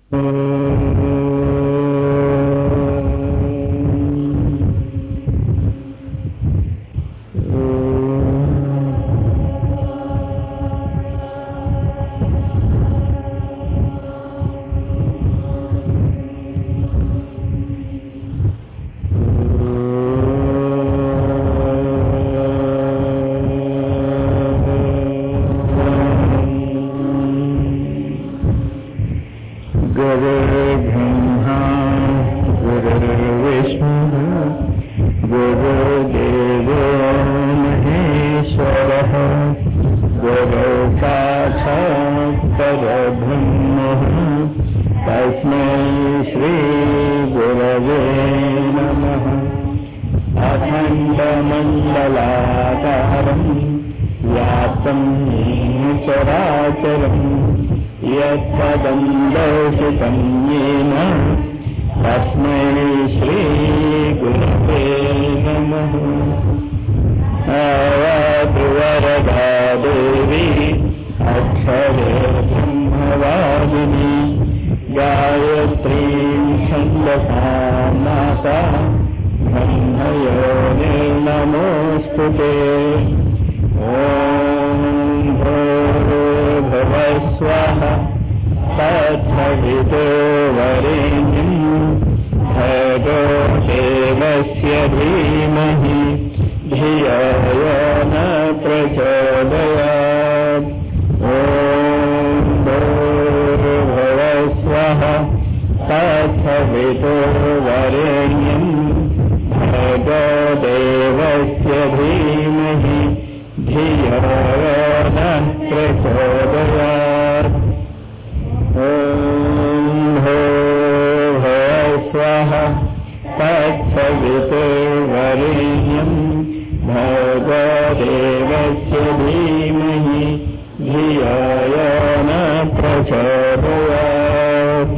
गुरुर्ब्रह्मा गुरुर्विष्णुः गुरुदेवो महेश्वरः गुरु साक्षात् परब्रह्मः तस्मै श्रीगुरवे नमः अखण्डमण्डलाकारम् व्याप्तं चराचरम् यत्पदं दर्शितं येन तस्मै श्रीगुरवे नमः वरदा देवी अक्षरे ब्रह्मवादिनी गायत्रीं छन्दसा माता ब्रह्मयोने नमोऽस्तु ते ॐ भूर्भुवस्वः तत्सवितो वरेण्यम् भगो देवस्य धीमहि धियो यो न प्रचोदयात् ॐ भूर्भुवस्वः तत्सवितो वरेण्यम् भगो देवस्य धीमहि धियो यो न प्रचोदयात् ॐ भो स्वः तत्सवितो वरेण्यम् भगदेवस्य धीमहि धियो यो न ప్రచోదయాత్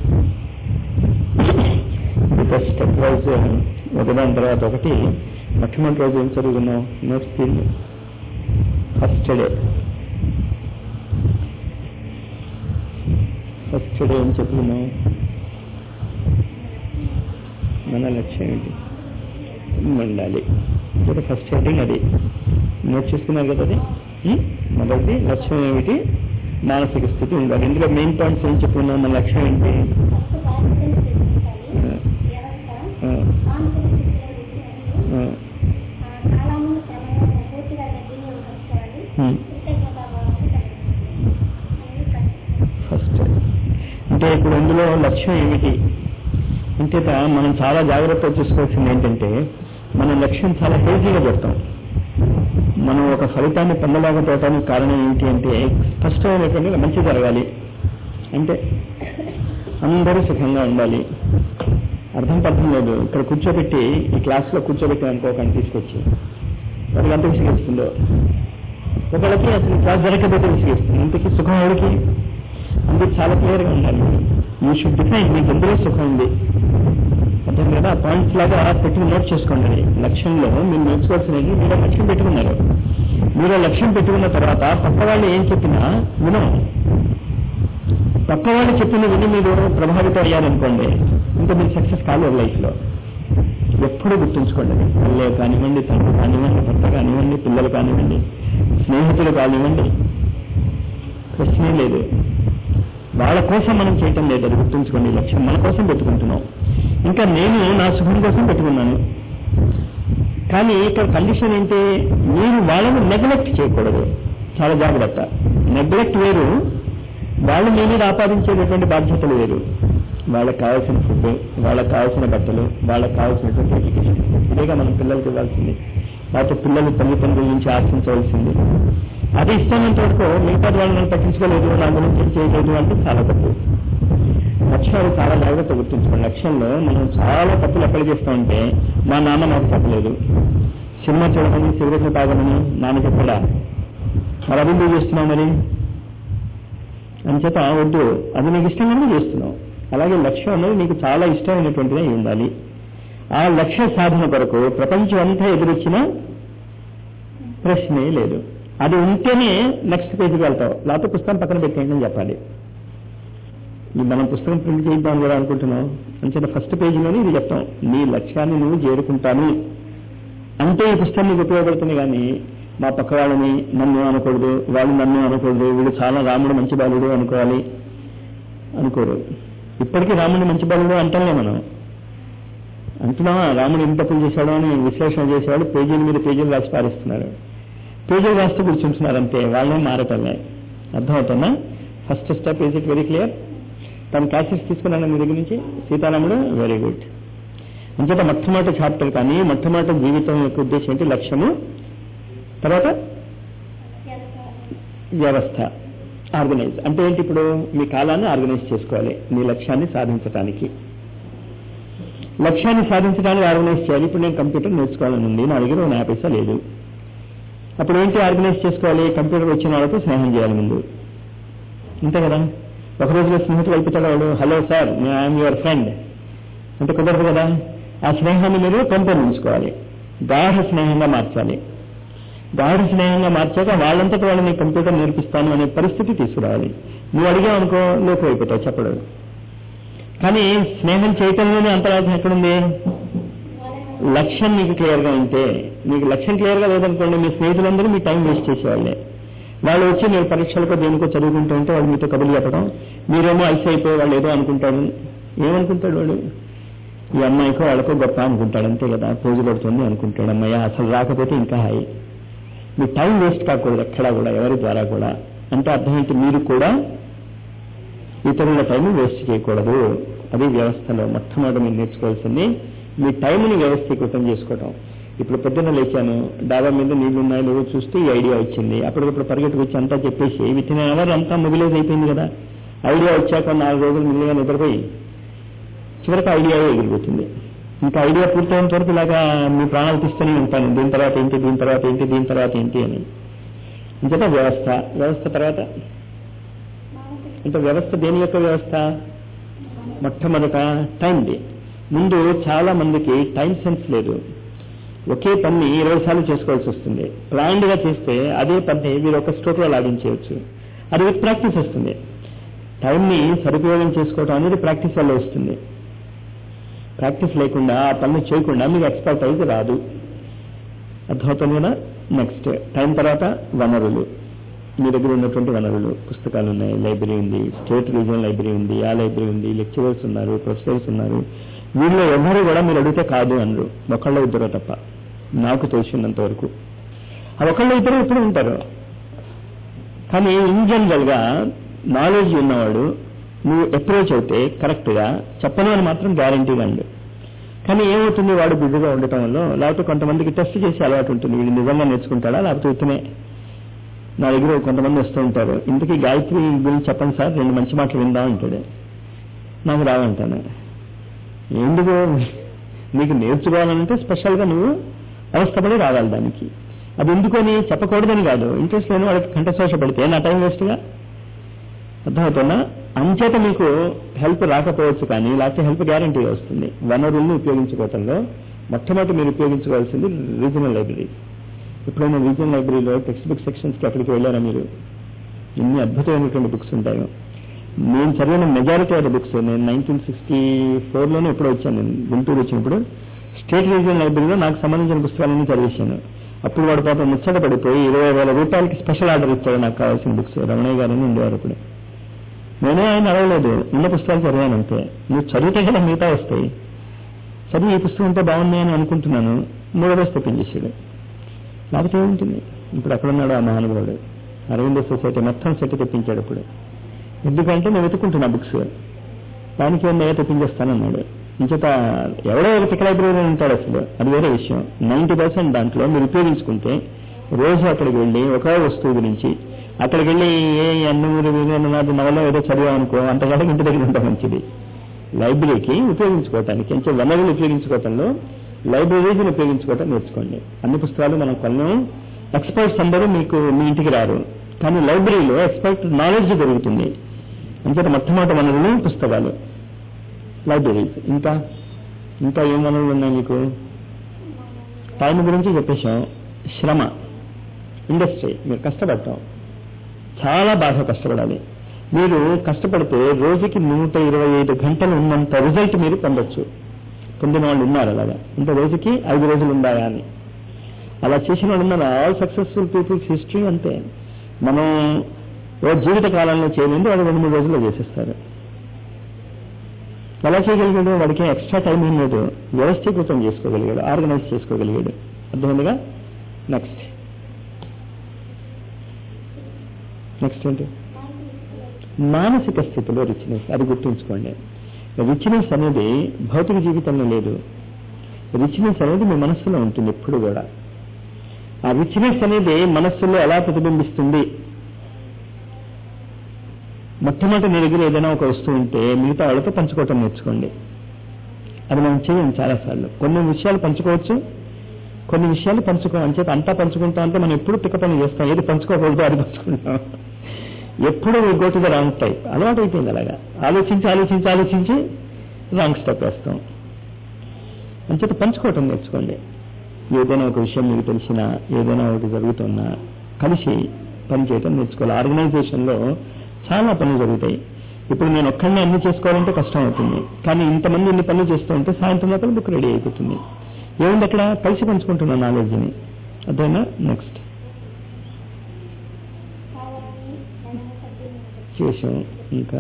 స్టెప్ వైజ్ ఒకదాని తర్వాత ఒకటి మొట్టమొదటి రోజు ఏం చదువుకున్నాం నోట్స్ తీరు ఫస్ట్ డే ఫస్ట్ డే ఏం చెప్పుకున్నాం మన లక్ష్యం ఏంటి ఉండాలి ఇప్పుడు ఫస్ట్ హెడ్డింగ్ అది నోట్ చేసుకున్నారు కదా అది ఉం? మొదటిది లక్ష్యం ఏమిటి మానసిక స్థితి ఉండాలి ఇందులో మెయిన్ పాయింట్స్ ఏం చెప్పుకున్నాం మన లక్ష్యం ఏంటి ఆ, ఆ, ఉం. ఫస్ట్ అంటే ఇప్పుడు ఇందులో లక్ష్యం ఏమిటి అంతేత మనం చాలా జాగ్రత్తగా చూసుకోవాల్సింది ఏంటంటే మన లక్ష్యం చాలా హేజీగా పెడతాం మనం ఒక ఫలితాన్ని పొందలేకపోవటానికి కారణం ఏంటి అంటే స్పష్టమైనటువంటి మంచి జరగాలి అంటే అందరూ సుఖంగా ఉండాలి అర్థం పర్థం లేదు ఇక్కడ కూర్చోబెట్టి ఈ క్లాస్లో కూర్చోబెట్టి అనుకోకండి తీసుకొచ్చి వాళ్ళకి ఎంత విసిగిస్తుందో ఒకళ్ళకి అసలు క్లాస్ జరగకపోతే విసిగిస్తుంది ఇంతకీ సుఖం ఎవరికి అందుకు చాలా క్లియర్గా ఉండాలి యూ షుడ్ డిఫైన్ మీకు ఎందులో సుఖం ఉంది అర్థం కదా పాయింట్స్ లాగా పెట్టుకుని నోట్ చేసుకోండి లక్ష్యంలో మీరు నేర్చుకోవాల్సినవి మీరు లక్ష్యం పెట్టుకున్నారు మీరు లక్ష్యం పెట్టుకున్న తర్వాత పక్క వాళ్ళు ఏం చెప్పినా వినం పక్క వాళ్ళు చెప్పిన విని మీరు ప్రభావితం అయ్యారనుకోండి ఇంకా మీరు సక్సెస్ కాలేదు లైఫ్లో ఎప్పుడూ గుర్తుంచుకోండి అది. పిల్లలు కానివ్వండి తండ్రి కానివ్వండి భర్త కానివ్వండి పిల్లలు కానివ్వండి స్నేహితులు కానివ్వండి ప్రశ్నే లేదు వాళ్ళ కోసం మనం చేయటం లేదు అది గుర్తుంచుకోండి ఈ లక్ష్యం మన కోసం పెట్టుకుంటున్నాం ఇంకా నేను నా సుఖం కోసం పెట్టుకున్నాను కానీ ఇక్కడ కండిషన్ ఏంటి మీరు వాళ్ళని నెగ్లెక్ట్ చేయకూడదు చాలా జాగ్రత్త నెగ్లెక్ట్ వేరు వాళ్ళు మీ మీద ఆపాదించేటటువంటి బాధ్యతలు వేరు వాళ్ళకి కావాల్సిన ఫుడ్ వాళ్ళకి కావాల్సిన బట్టలు వాళ్ళకి కావాల్సినటువంటి ఎడ్యుకేషన్ ఇదేగా మనం పిల్లలకి ఇవ్వాల్సింది లేకపోతే పిల్లలు తల్లిదండ్రుల నుంచి ఆశించవలసింది అది ఇష్టమైనంత వరకు మిగతా వాళ్ళు నన్ను పట్టించుకోలేదు నా గురించి ఏం చేయలేదు అంటే చాలా తప్పు లక్ష్యాలు చాలా జాగ్రత్త గుర్తుంచుకోండి లక్ష్యంలో మనం చాలా తప్పులు ఎక్కడ చేస్తామంటే మా నాన్న మాకు చెప్పలేదు సినిమా చూడమని సిగరెట్లు తాగమని నాన్న చెప్పడా మరి అది ఎందుకు చేస్తున్నావు మరి అంచేత వద్దు అది నీకు ఇష్టంగానే చేస్తున్నావు అలాగే లక్ష్యం అనేది నీకు చాలా ఇష్టమైనటువంటిది అయి ఉండాలి ఆ లక్ష్య సాధన కొరకు ప్రపంచం అంతా ఎదురొచ్చినా ప్రశ్నే లేదు అది ఉంటేనే నెక్స్ట్ పేజీకి వెళ్తావు లేకపోతే పుస్తకం పక్కన పెట్టేయండి అని చెప్పాలి ఇది మనం పుస్తకం ప్రింట్ చేద్దాం కూడా అనుకుంటున్నాం అంచేత ఫస్ట్ పేజీలోనే ఇది చెప్తాం నీ లక్ష్యాన్ని నువ్వు చేరుకుంటాను అంటే ఈ పుస్తకం నీకు ఉపయోగపడుతుంది కానీ మా పక్క వాళ్ళని నన్ను అనకూడదు వాళ్ళు నన్ను అనకూడదు వీడు చాలా రాముడు మంచి బాలుడు అనుకోవాలి అనుకోరు ఇప్పటికీ రాముడు మంచి బాలుడు అంటామే మనం అంటున్నావా రాముడు ఇంత తప్పులు చేశాడు అని విశ్లేషణ చేసేవాడు పేజీల మీద పేజీలు రాసి పారిస్తున్నారు పేజీలు రాస్తూ కూర్చుంటున్నారు అంతే వాళ్ళే మారటమే అర్థమవుతుందా first step is it very clear తన క్యాసెట్స్ తీసుకున్నాను మీ దగ్గర నుంచి సీతారాముడు వెరీ గుడ్ అంచేత మొట్టమొదటి చాప్టర్ కానీ మొట్టమొదటి జీవితం యొక్క ఉద్దేశం ఏంటి లక్ష్యము తర్వాత వ్యవస్థ ఆర్గనైజ్ అంటే ఏంటి ఇప్పుడు మీ కాలాన్ని ఆర్గనైజ్ చేసుకోవాలి మీ లక్ష్యాన్ని సాధించడానికి లక్ష్యాన్ని సాధించడానికి ఆర్గనైజ్ చేయాలి ఇప్పుడు నేను కంప్యూటర్ నేర్చుకోవాలని ఉంది నా దగ్గర నా పైసా లేదు అప్పుడు ఏంటి ఆర్గనైజ్ చేసుకోవాలి కంప్యూటర్ వచ్చిన వాళ్ళతో స్నేహం చేయాలి ముందు అంతే కదా ఒక రోజులో స్నేహితులు అయిపోతాడు వాడు hello sir I'm your friend అంటే కుదరదు కదా ఆ స్నేహాన్ని మీరు పెంపొందించుకోవాలి గాఢ స్నేహంగా మార్చాలి గాఢ స్నేహంగా మార్చాక వాళ్ళంతటి వాళ్ళు నీ కంప్యూటర్ నేర్పిస్తాను అనే పరిస్థితి తీసుకురావాలి నువ్వు అడిగావు అనుకో లోపు అయిపోతావు చెప్పడు కానీ స్నేహం చేయటంలోనే అంతరార్థం ఎక్కడుంది లక్ష్యం నీకు క్లియర్గా ఉంటే నీకు లక్ష్యం క్లియర్గా లేదనుకోండి మీ స్నేహితులందరూ మీ టైం వేస్ట్ చేసేవాళ్ళే వాళ్ళు వచ్చి మీరు పరీక్షలకో దేనికో చదువుకుంటూ ఉంటే వాళ్ళు మీతో కబుర్లు చెప్పడం మీరేమో ఐస్ అయిపోయి వాళ్ళు ఏదో అనుకుంటాడు ఏమనుకుంటాడు వాడు ఈ అమ్మాయికో వాళ్ళకో గొప్ప అనుకుంటాడు అంతే కదా పోజు పడుతుంది అనుకుంటాడు అమ్మాయి అసలు రాకపోతే ఇంకా హాయి మీ టైం వేస్ట్ కాకూడదు ఎక్కడా కూడా ఎవరి ద్వారా కూడా అంటే అర్థం ఏంటి మీరు కూడా ఇతరుల టైం వేస్ట్ చేయకూడదు అది వ్యవస్థలో మొట్టమొదటి మీరు నేర్చుకోవాల్సింది మీ టైంని వ్యవస్థీకృతం చేసుకోవటం ఇప్పుడు పొద్దున్న లేచాను డాబా మీద నీళ్లు ఉన్నాయో లేవో చూస్తే ఈ ఐడియా వచ్చింది అప్పటికప్పుడు పరిగెత్తుకు వచ్చి అంతా చెప్పేసి విత్ ఇన్ అవర్ అంతా మొబిలైజ్ అయిపోయింది కదా ఐడియా వచ్చాక నాలుగు రోజులు మిల్లిగా నిద్రపోయి చివరికి ఐడియా ఎగిరిపోతుంది ఇంకా ఐడియా పూర్తయినంత వరకు ఇలాగా మీ ప్రాణాలు తీస్తూనే ఉంటాను దీని తర్వాత ఏంటి దీని తర్వాత ఏంటి దీని తర్వాత ఏంటి అని ఇంకట వ్యవస్థ వ్యవస్థ తర్వాత అంటే వ్యవస్థ దేని యొక్క వ్యవస్థ మొట్టమొదట టైంది ముందు చాలా మందికి టైం సెన్స్ లేదు ఒకే పని ఇరవై సార్లు చేసుకోవాల్సి వస్తుంది ప్లాన్డ్ గా చేస్తే అదే పని మీరు ఒక స్ట్రోక్ లో లాగించేయచ్చు అది విత్ ప్రాక్టీస్ వస్తుంది టైంని సదుపయోగం చేసుకోవటం అనేది ప్రాక్టీస్ వల్ల వస్తుంది ప్రాక్టీస్ లేకుండా ఆ పనులు చేయకుండా మీకు ఎక్స్పర్టైజ్ రాదు అర్థమవుతుంది కదా నెక్స్ట్ టైం తర్వాత వనరులు మీ దగ్గర ఉన్నటువంటి వనరులు పుస్తకాలు ఉన్నాయి లైబ్రరీ ఉంది స్టేట్ రీజనల్ లైబ్రరీ ఉంది ఆ లైబ్రరీ ఉంది లెక్చరర్స్ ఉన్నారు ప్రొఫెసర్స్ ఉన్నారు వీళ్ళు ఎవరు కూడా మీరు అడిగితే కాదు అనరు ఒకళ్ళ ఇద్దరు తప్ప నాకు తెలిసినంత వరకు ఆ ఒకళ్ళ ఇద్దరు ఇప్పుడు ఉంటారు కానీ ఇన్ జనరల్ గా నాలెడ్జ్ ఉన్నవాడు నువ్వు అప్రోచ్ అవుతే కరెక్ట్ గా చెప్పను అని మాత్రం గ్యారంటీగా అండు కానీ ఏమవుతుంది వాడు బిజీగా ఉండటం వల్ల లేకపోతే కొంతమందికి టెస్ట్ చేసే అలవాటు ఉంటుంది వీడు నిజంగా నేర్చుకుంటాడా లేకపోతే ఉత్తమే నా దగ్గర కొంతమంది వస్తూ ఉంటారు ఇంతకీ గాయత్రి గురించి చెప్పండి సార్ రెండు మంచి మాటలు విందాం అంటాడు నాకు రావంటాను ఎందుకు నీకు నేర్చుకోవాలంటే స్పెషల్గా నువ్వు అవస్థపడి రావాలి దానికి అది ఎందుకని చెప్పకూడదని కాదు ఇంట్రెస్ట్ లేని వాళ్ళకి కంఠశోష పడితే నా టైం వేస్ట్గా అర్థమవుతుందా అంచేత మీకు హెల్ప్ రాకపోవచ్చు కానీ లేకపోతే హెల్ప్ గ్యారంటీగా వస్తుంది వనరుల్ని ఉపయోగించుకోవటంలో మొట్టమొదటి మీరు ఉపయోగించుకోవాల్సింది రీజనల్ లైబ్రరీ ఎప్పుడైనా రీజనల్ లైబ్రరీలో టెక్స్ట్ బుక్ సెక్షన్స్కి అక్కడికి వెళ్ళారా మీరు ఎన్ని అద్భుతమైనటువంటి బుక్స్ ఉంటాయో నేను చదివిన మెజారిటీ ఆఫ్ ద బుక్స్ నేను నైన్టీన్ సిక్స్టీ ఫోర్లోనే ఎప్పుడో వచ్చాను నేను గుంటూరు వచ్చినప్పుడు స్టేట్ రీజనల్ లైబ్రరీలో నాకు సంబంధించిన పుస్తకాలన్నీ చదివేశాను అప్పుడు వాడు పాప ముచ్చట పడిపోయి ఇరవై వేల రూపాయలకి స్పెషల్ ఆర్డర్ ఇచ్చాడు నాకు కావాల్సిన బుక్స్ రమణయ్య గారని ఉండేవారు అప్పుడు నేనే ఆయన అడగలేదు ఉన్న పుస్తకాలు చదివాను అంతే నువ్వు చదివితే కదా మిగతా వస్తాయి చదివి ఈ పుస్తకం ఉంటే బాగుంది అని అనుకుంటున్నాను మూడో రోజు తెప్పించేసాడు లేకపోతే ఏముంటుంది ఇప్పుడు అక్కడ ఉన్నాడు ఆ మహానుభావుడు అరవింద సొసైటీ మొత్తం సెట్ తెప్పించాడు ఇప్పుడు ఎందుకంటే నేను వెతుకుంటున్నా బుక్స్ దానికి ఏమన్నా తెప్పించేస్తానన్నాడు ఇంచేత ఎవడో ఒక తిక్క లైబ్రరీ ఉంటాడు అసలు అది వేరే విషయం నైంటీ పర్సెంట్ దాంట్లో మీరు ఉపయోగించుకుంటే రోజు అక్కడికి వెళ్ళి ఒక వస్తువు గురించి అక్కడికి వెళ్ళి ఏ అన్నమూరి వీరేంద్రనాథ్ నవలో ఏదో చదివామనుకో అంతకంటే ఇంటి దగ్గర ఉంటే మంచిది లైబ్రరీకి ఉపయోగించుకోవటానికి అంటే వనరులు ఉపయోగించుకోవటంలో లైబ్రరీని ఉపయోగించుకోవటం నేర్చుకోండి అన్ని పుస్తకాలు మనం కొన్నాం ఎక్స్పర్ట్స్ అందరూ మీకు మీ ఇంటికి రారు కానీ లైబ్రరీలో ఎక్స్పర్ట్ నాలెడ్జ్ దొరుకుతుంది అంచేత మొట్టమొదటి వనరులు పుస్తకాలు లైబ్రరీస్ ఇంకా ఇంకా ఏం వనరులు ఉన్నాయి మీకు టైం గురించి చెప్పేశాం శ్రమ ఇండస్ట్రీ మీరు కష్టపడతాం చాలా బాగా కష్టపడాలి మీరు కష్టపడితే రోజుకి నూట ఇరవై ఐదు గంటలు ఉన్నంత రిజల్ట్ మీరు పొందొచ్చు పొందిన వాళ్ళు ఉన్నారు అలాగా అంటే రోజుకి ఐదు రోజులు ఉండాయా అని అలా చేసిన వాళ్ళు ఉన్నారు ఆల్ సక్సెస్ఫుల్ పీపుల్స్ హిస్టరీ అంతే మనం ఓ జీవిత కాలంలో చేయలేదు వాడు రెండు మూడు రోజుల్లో చేసేస్తారు ఎలా చేయగలిగాడు వాడికి ఎక్స్ట్రా టైం ఏం లేదు వ్యవస్థీకృతం చేసుకోగలిగాడు ఆర్గనైజ్ చేసుకోగలిగాడు అర్థమైందిగా నెక్స్ట్ నెక్స్ట్ ఏంటి మానసిక స్థితిలో రిచ్నెస్ అది గుర్తుంచుకోండి రిచ్నెస్ అనేది భౌతిక జీవితంలో లేదు రిచ్నెస్ అనేది మీ మనస్సులో ఉంటుంది ఎప్పుడు కూడా ఆ రిచ్నెస్ అనేది మనస్సులో ఎలా ప్రతిబింబిస్తుంది మొట్టమొదటి మీ దగ్గర ఏదైనా ఒక వస్తువు ఉంటే మిగతా వాళ్ళతో పంచుకోవటం నేర్చుకోండి అది మనం చేయం చాలాసార్లు కొన్ని విషయాలు పంచుకోవచ్చు కొన్ని విషయాలు పంచుకో అని చెప్పి అంతా పంచుకుంటాం అంటే మనం ఎప్పుడు పిక్క పని చేస్తాం ఏది పంచుకోకూడదు అది పంచుకుంటాం ఎప్పుడు go to the wrong type అలవాటు అయిపోయింది అలాగా ఆలోచించి ఆలోచించి ఆలోచించి రాంగ్ స్టెప్ వేస్తాం అని చెప్పి పంచుకోవటం నేర్చుకోండి ఏదైనా ఒక విషయం మీకు తెలిసినా ఏదైనా ఒకటి జరుగుతున్నా కలిసి పని చేయటం నేర్చుకోవాలి ఆర్గనైజేషన్లో చాలా పనులు జరుగుతాయి ఇప్పుడు నేను ఒక్కడిని అన్ని చేసుకోవాలంటే కష్టం అవుతుంది కానీ ఇంతమంది ఇన్ని పనులు చేస్తూ ఉంటే సాయంత్రం లోపల బుక్ రెడీ అయిపోతుంది ఏముంది అక్కడ కలిసి పంచుకుంటున్నా నాలెడ్జ్ని అదేనా నెక్స్ట్ చేసాం ఇంకా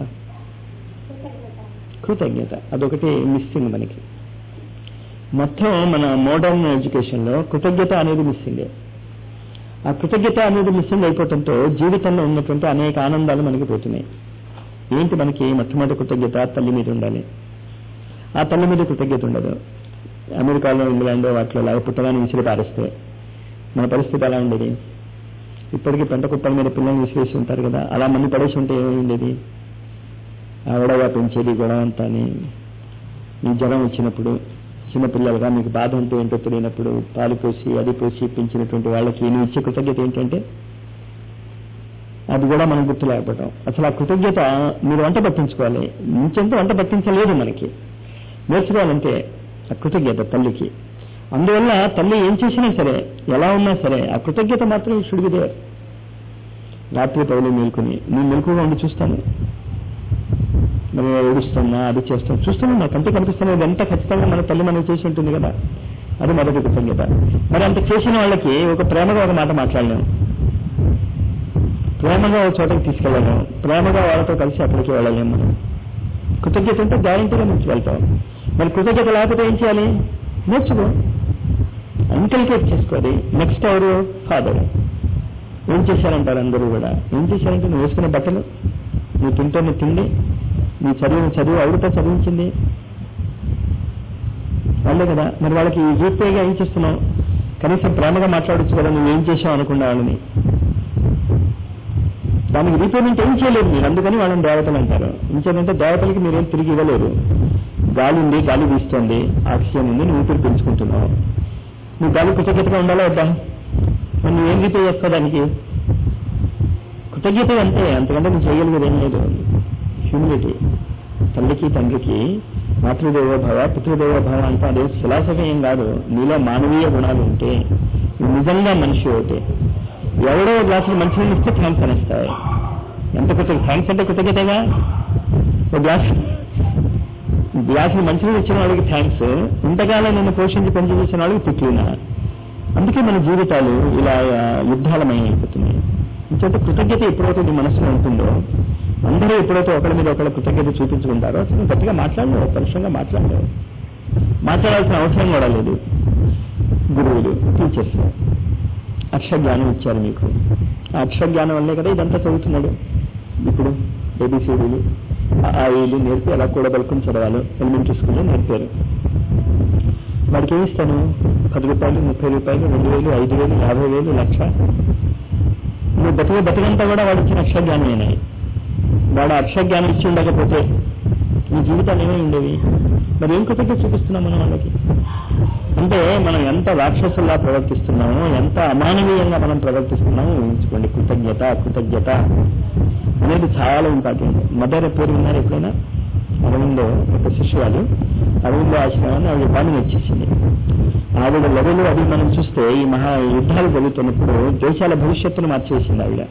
కృతజ్ఞత అదొకటి మిస్సింగ్ మనకి మొత్తం మన మోడర్న్ ఎడ్యుకేషన్లో కృతజ్ఞత అనేది మిస్సింగ్ ఆ కృతజ్ఞత అనేది మిస్సింగ్ అయిపోవడంతో జీవితంలో ఉన్నటువంటి అనేక ఆనందాలు మనకి పోతున్నాయి ఏంటి మనకి మొట్టమొదటి కృతజ్ఞత తల్లి మీద ఉండాలి ఆ తల్లి మీద కృతజ్ఞత ఉండదు అమెరికాలో ఇంగ్లాండ్ వాటిలో లాగా పుట్టగానే విసిరి పారేస్తే మన పరిస్థితి ఎలా ఉండేది ఇప్పటికీ పెంట కుప్పల మీద పిల్లల్ని విసిరేసి ఉంటారు కదా అలా మంది పడేసి ఉంటే ఏమై ఉండేది ఆవిడగా పెంచేది గొడవ అంతా అని మీ జ్వరం వచ్చినప్పుడు చిన్నపిల్లలుగా మీకు బాధ ఉంటూ ఏంటో తెలియనప్పుడు పాలు పోసి అది పోసి పెంచినటువంటి వాళ్ళకి నువ్వు ఇచ్చే కృతజ్ఞత ఏంటంటే అది కూడా మనం గుర్తు లేకపోవటం అసలు ఆ కృతజ్ఞత మీరు వంట పట్టించుకోవాలి ఇంచెంత వంట పట్టించలేదు మనకి నేర్చుకోవాలంటే ఆ కృతజ్ఞత తల్లికి అందువల్ల తల్లి ఏం చేసినా సరే ఎలా ఉన్నా సరే ఆ కృతజ్ఞత మాత్రం షుడిగిదే రాత్రి పౌలు మేల్కొని నేను మెలకుగా ఉండి చూస్తాను మరి ఏడుస్తున్నా అది చేస్తాం చూస్తున్నా నా కంటే కనిపిస్తున్నది ఎంత ఖచ్చితంగా మన తల్లి మనం చేసి ఉంటుంది కదా అది మొదటి కృతజ్ఞత మరి అంత చేసిన వాళ్ళకి ఒక ప్రేమగా ఒక మాట మాట్లాడలేము ప్రేమగా ఒక చోటకి తీసుకెళ్ళలేము ప్రేమగా వాళ్ళతో కలిసి అక్కడికి వెళ్ళలేము మనం కృతజ్ఞత ఉంటే గ్యారంటీగా నుంచి వెళ్తాం మరి కృతజ్ఞత లేకపోతే ఏం చేయాలి నేర్చుకో ఇంకల్కేట్ చేసుకోవాలి నెక్స్ట్ ఎవరు ఫాదర్ ఏం చేశారంటారు అందరూ కూడా ఏం చేశారంటే నువ్వు వేసుకునే బట్టలు నువ్వు తింటున్న తిండి నీ చదువు చదువు ఎవరితో చదివించింది వాళ్ళే కదా మరి వాళ్ళకి రూపేగా ఏం చేస్తున్నావు కనీసం ప్రేమగా మాట్లాడచ్చు కదా నువ్వు ఏం చేసావు అనుకున్న వాళ్ళని దానికి రీపేమెంట్ ఏం చేయలేదు మీరు అందుకని వాళ్ళని దేవతలు అంటారు ఇంకేంటంటే దేవతలకి మీరేం తిరిగి ఇవ్వలేరు గాలి ఉంది గాలి వీస్తోంది ఆక్సిజన్ ఉంది నువ్వు ఊపిరి పీల్చుకుంటున్నావు నువ్వు గాలి కృతజ్ఞతగా ఉండాలా వద్దా మరి నువ్వేం రీపే చేస్తావు దానికి కృతజ్ఞత అంతే అంతకంటే నువ్వు చేయగలిగేది ఏం లేదు హ్యూమిలిటీ తల్లికి తండ్రికి మాతృదేవో భవ పితృదేవో భవ అంటే అదే ఫిలాసఫీ ఏం కాదు నీలో మానవీయ గుణాలు ఉంటే నువ్వు నిజంగా మనిషి అవుతే ఎవడో గ్లాసులు మంచినీళ్ళు ఇస్తే థ్యాంక్స్ అనిస్తాయి ఎంత కృతజ్ఞ థ్యాంక్స్ అంటే కృతజ్ఞతగా ఒక గ్లాస్ గ్లాసులు మంచినీళ్ళు ఇచ్చిన వాళ్ళకి థ్యాంక్స్ ఇంతకాలం నిన్ను పోషించి పెంచి చేసిన వాళ్ళకి తిట్లినా అందుకే మన జీవితాలు ఇలా యుద్ధాలమై అయిపోతున్నాయి ఇంకంటే కృతజ్ఞత ఎప్పుడైతే నీ మనసులో ఉంటుందో అందరూ ఎప్పుడైతే ఒకరి మీద ఒకరి కృతజ్ఞత చూపించుకుంటారో అసలు గట్టిగా మాట్లాడలేవు పరుషంగా మాట్లాడలేవు మాట్లాడాల్సిన అవసరం కూడా లేదు గురువులు టీచర్స్ అక్షరజ్ఞానం ఇచ్చారు మీకు ఆ అక్షరజ్ఞానం వల్లే కదా ఇదంతా చదువుతున్నాడు ఇప్పుడు ఏబిసిడీలు ఆయిలు నేర్పి ఎలా కూడబలుకుని చదవాలి ఎలిమెంటరీ స్కూల్లో నేర్పారు వాడికి ఏమి ఇస్తాను పది రూపాయలు ముప్పై రూపాయలు రెండు వేలు ఐదు వేలు యాభై వేలు లక్ష నువ్వు బతికే బతికంతా కూడా వాడు ఇచ్చిన అక్షరజ్ఞానమేనాయి వాడు అక్షరజ్ఞానం ఇచ్చి ఉండకపోతే నీ జీవితాలు ఏమై ఉండేవి మరి ఏం కృతజ్ఞత చూపిస్తున్నాం మనం వాళ్ళకి అంటే మనం ఎంత రాక్షసుల్లా ప్రవర్తిస్తున్నామో ఎంత అమానవీయంగా మనం ప్రవర్తిస్తున్నామో ఊహించుకోండి కృతజ్ఞత కృతజ్ఞత అనేది చాలా ఇంపార్టెంట్ మదర్ పేరు ఉన్నారు ఎప్పుడైనా అరవిందో ఒక శిష్యురాలు అరవిందో ఆశ్రమాన్ని ఆవిడ బాణి వచ్చేసింది ఆవిడ లెవెల్ అది మనం చూస్తే ఈ మహా యుద్ధాలు జరుగుతున్నప్పుడు దేశాల భవిష్యత్తును మార్చేసింది ఆవిడ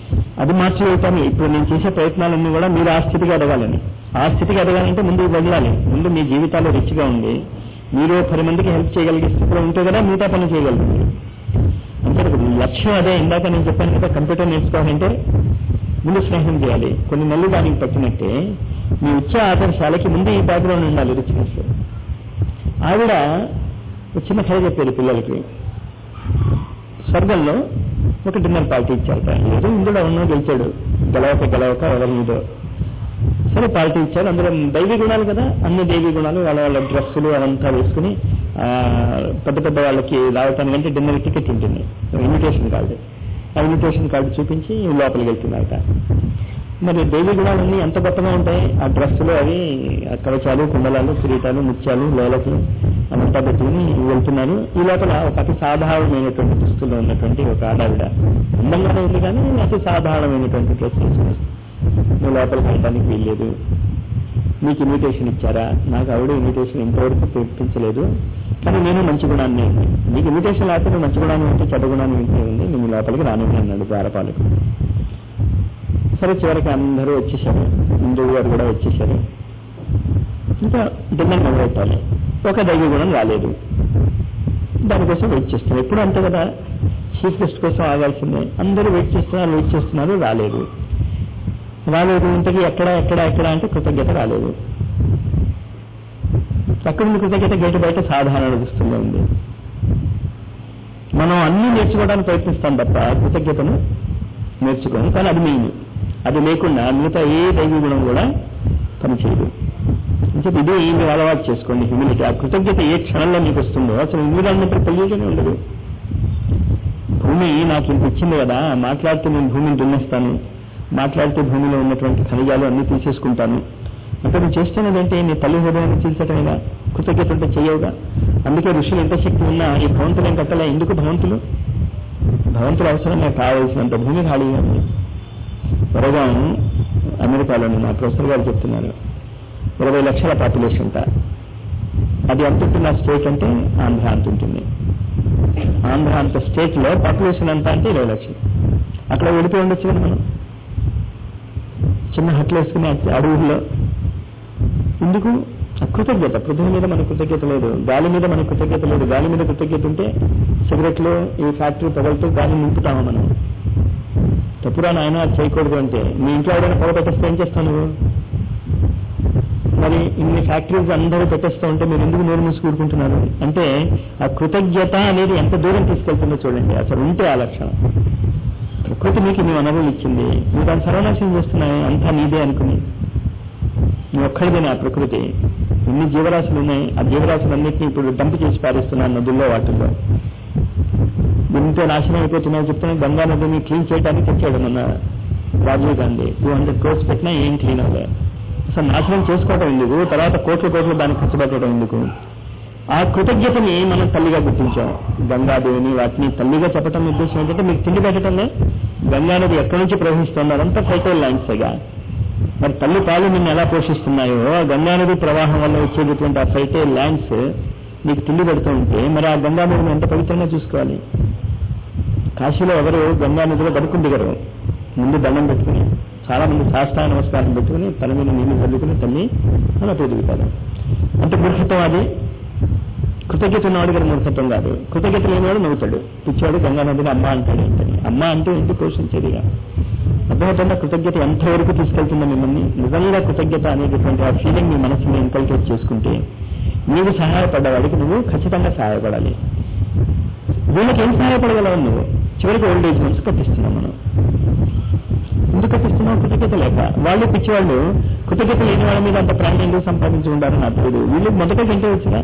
అది మార్చగలుగుతాను ఇప్పుడు నేను చేసే ప్రయత్నాలన్నీ కూడా మీరు ఆ స్థితికి ఎదగాలని ఆ స్థితికి ఎదగాలంటే ముందు వెళ్ళాలి ముందు మీ జీవితాలు రిచ్గా ఉండి మీరు పది మందికి హెల్ప్ చేయగలిగే స్థితిలో ఉంటే కదా మిగతా పనులు చేయగలుగుతారు అంటే ఇప్పుడు లక్ష్యం అదే ఇందాక నేను చెప్పాను కదా కంప్యూటర్ నేర్చుకోవాలంటే ముందు స్నేహం చేయాలి కొన్ని నెలలు దానికి పట్టినట్టే మీ వచ్చే ఆదర్శాలకి ముందు ఈ బ్యాక్గ్రౌండ్ ఉండాలి రిచ్నెస్ ఆవిడ ఒక చిన్న కథ చెప్పారు పిల్లలకి స్వర్గంలో ఒక డిన్నర్ పార్టీ ఇచ్చారట ఏదో ఇందులో ఉన్నా గెలిచాడు గెలవక గెలవక ఎవరి మీదో సరే పార్టీ ఇచ్చారు అందులో దైవీ గుణాలు కదా అన్ని దైవీ గుణాలు వాళ్ళ వాళ్ళ డ్రెస్సులు అవంతా వేసుకుని ఆ, పెద్ద పెద్ద వాళ్ళకి రావటానికంటే డిన్నర్ టికెట్ ఉంటుంది ఇన్విటేషన్ కార్డు ఆ ఇన్విటేషన్ కార్డు చూపించి లోపలికి వెళ్తున్నారట మరి దేవి గుణాలన్నీ ఎంత గొప్పగా ఉంటాయి ఆ డ్రెస్సులు అవి ఆ కవచాలు కుండలాలు కిరీటాలు ముత్యాలు లోలకులు అవంతా పెట్టుకుని వెళ్తున్నారు ఈ లోపల ఒక అతి సాధారణమైనటువంటి దుస్తుల్లో ఉన్నటువంటి ఒక ఆడావిడ అందంగానే ఉంది కానీ అతి సాధారణమైనటువంటి డ్రెస్ వేసుకుంది నువ్వు లోపలికి వెళ్ళడానికి వీల్లేదు మీకు ఇన్విటేషన్ ఇచ్చారా నాకు ఆవిడ ఇన్విటేషన్ ఇంతవరకు పంపించలేదు కానీ నేను మంచి గుణాన్ని ఉంది మీకు ఇన్విటేషన్ లేకపోతే నువ్వు మంచి గుణాన్ని ఉంటే చెడ్డ గుణాన్ని ఉంటే ఉంది నేను లోపలికి రాను అన్నాడు ద్వారపాలకు సరే చివరికి అందరూ వచ్చేసారు హిందువు గారు కూడా వచ్చేసారు ఇంకా డిన్నర్ మొదలెట్టాలి ఒక దైవ గుణం రాలేదు దానికోసం వెయిట్ చేస్తున్నారు ఎప్పుడు అంతే కదా చీఫ్ గెస్ట్ కోసం ఆగాల్సిందే అందరూ వెయిట్ చేస్తున్నారు వెయిట్ చేస్తున్నారు రాలేదు రాలేదు ఇంతకీ ఎక్కడ ఎక్కడ ఎక్కడ అంటే కృతజ్ఞత రాలేదు ఎక్కడ ఉంది కృతజ్ఞత గేటు బయట సాధారణ దుస్తుల్లో ఉంది మనం అన్ని నేర్చుకోవడానికి ప్రయత్నిస్తాం తప్ప కృతజ్ఞతను నేర్చుకోము కానీ అది మెయిన్ అది లేకుండా మిగతా ఏ దైవ గుణం కూడా పనిచేయదు అంటే ఇది మీరు అలవాటు చేసుకోండి హ్యూమిలిటీ ఆ కృతజ్ఞత ఏ క్షణంలో మీకు వస్తుందో అసలు ఎన్విరాన్మెంటల్ పొల్యూషన్ ఉండదు భూమి నాకు ఇంత ఇచ్చింది కదా మాట్లాడితే నేను భూమిని దున్నేస్తాను మాట్లాడితే భూమిలో ఉన్నటువంటి ఖనిజాలు అన్ని తీసేసుకుంటాను అంటే నువ్వు చేస్తున్నదంటే నీ తల్లి హృదయాన్ని తీర్చటమేగా కృతజ్ఞత ఉంటే చేయవుగా అందుకే ఋషులు ఎంత శక్తి ఉన్నా ఈ భవంతులు ఏం కట్టలే ఎందుకు భవంతులు భవంతులు అవసరమే కావలసినంత భూమి ఖాళీగా ఉంది త్వరగా అమెరికాలోని మా ప్రొఫెసర్ గారు చెప్తున్నారు ఇరవై లక్షల పాపులేషన్ అంతా అది ఎంత ఉంటుంది ఆ స్టేట్ అంటే ఆంధ్ర అంత ఉంటుంది ఆంధ్ర అంత స్టేట్ లో పాపులేషన్ ఎంత అంటే ఇరవై లక్షలు అక్కడ వెళ్ళిపోయి ఉండొచ్చు కదా మనం చిన్న హట్లు వేసుకుని అడవుల్లో ఎందుకు కృతజ్ఞత పృథ్వీ మీద మన కృతజ్ఞత లేదు గాలి మీద మన కృతజ్ఞత లేదు గాలి మీద కృతజ్ఞత ఉంటే సిగరెట్లు ఈ ఫ్యాక్టరీ పొగలతో గాలి నింపుతామా మనం తప్పురా నాయన అది చేయకూడదు అంటే మీ ఇంట్లో ఎవరైనా పొగ పెట్టేస్తే ఏం చేస్తావు నువ్వు మరి ఇన్ని ఫ్యాక్టరీస్ అందరూ పెట్టేస్తూ ఉంటే మీరు ఎందుకు నోరు మూసి కూడుకుంటున్నారు అంటే ఆ కృతజ్ఞత అనేది ఎంత దూరం తీసుకెళ్తుందో చూడండి అసలు ఉంటే ఆ లక్షణం ప్రకృతి మీకు నీ వనరులు ఇచ్చింది నువ్వు దాన్ని సర్వనాశనం చేస్తున్నావు అంతా నీదే అనుకుని నీ ఒక్కడిదేనా ఆ ప్రకృతి ఎన్ని జీవరాశులు ఉన్నాయి ఆ జీవరాశులన్నింటినీ ఇప్పుడు డంప్ చేసి పారేస్తున్నాను నదుల్లో వాటిల్లో ఎంతో నాశనం అయిపోతున్నావు చెప్తున్నా గంగా నదిని క్లీన్ చేయడానికి తెచ్చాడు మొన్న రాజీవ్ గాంధీ టూ హండ్రెడ్ క్రోర్స్ పెట్టినా ఏం క్లీన్ అవ్వలేదు అసలు నాశనం చేసుకోవడం ఎందుకు తర్వాత కోట్ల కోట్లు దానికి ఖర్చు పెట్టడం ఎందుకు ఆ కృతజ్ఞతని మనం తల్లిగా గుర్తించాం గంగాదేవిని వాటిని తల్లిగా చెప్పడం ఉద్దేశం ఏంటంటే మీకు తిండి పెట్టడంలే గంగా నది ఎక్కడి నుంచి ప్రవహిస్తుందో అదంతా ఫైటల్ లైన్స్గా మరి తల్లి పాలు నిన్ను ఎలా పోషిస్తున్నాయో ఆ గంగా నది ప్రవాహం వల్ల వచ్చేటటువంటి ఆ ఫైటల్ ల్యాండ్స్ నీకు తిండి పెడుతూ ఉంటే మరి ఆ గంగా నదిని ఎంత పవిత్రంగా చూసుకోవాలి కాశీలో ఎవరు గంగా నదిలో బతుకుని దిగరు ముందు దండం పెట్టుకుని చాలా మంది శాస్త్రాయ నమస్కారం పెట్టుకుని తల మీద నీళ్లు చల్లుకుని తల్లి అలా దిగుతారు అంటే మూర్ఖత్వం అది కృతజ్ఞత ఉన్నవాడు గారు మూర్ఖత్వం కాదు కృతజ్ఞత లేనివాడు నవ్వుతాడు పిచ్చివాడు గంగా నదిని అమ్మ అంటాడు ఏంటని అమ్మ అంటే ఎందుకు పోషించేదిగా అర్థమవుతుందా కృతజ్ఞత ఎంతవరకు తీసుకెళ్తుందో మిమ్మల్ని నిజంగా కృతజ్ఞత అనేటటువంటి ఆ ఫీలింగ్ మీ మనసుని ఇంకల్కేట్ చేసుకుంటే నీవు సహాయపడ్డవాడికి నువ్వు ఖచ్చితంగా సహాయపడాలి వీళ్ళకి ఏం సహాయపడగలవు నువ్వు చివరికి ఓల్డ్ ఏజ్ హోమ్స్ కట్టిస్తున్నాం మనం ఎందుకు కట్టిస్తున్నావు కృతజ్ఞత లేక వాళ్ళు పిచ్చివాళ్ళు కృతజ్ఞత లేని వాళ్ళ మీద అంత ప్రాణం ఎందుకు సంపాదించి ఉండాలని నాకు తెలియదు వీళ్ళు మొదట తింటే వచ్చినా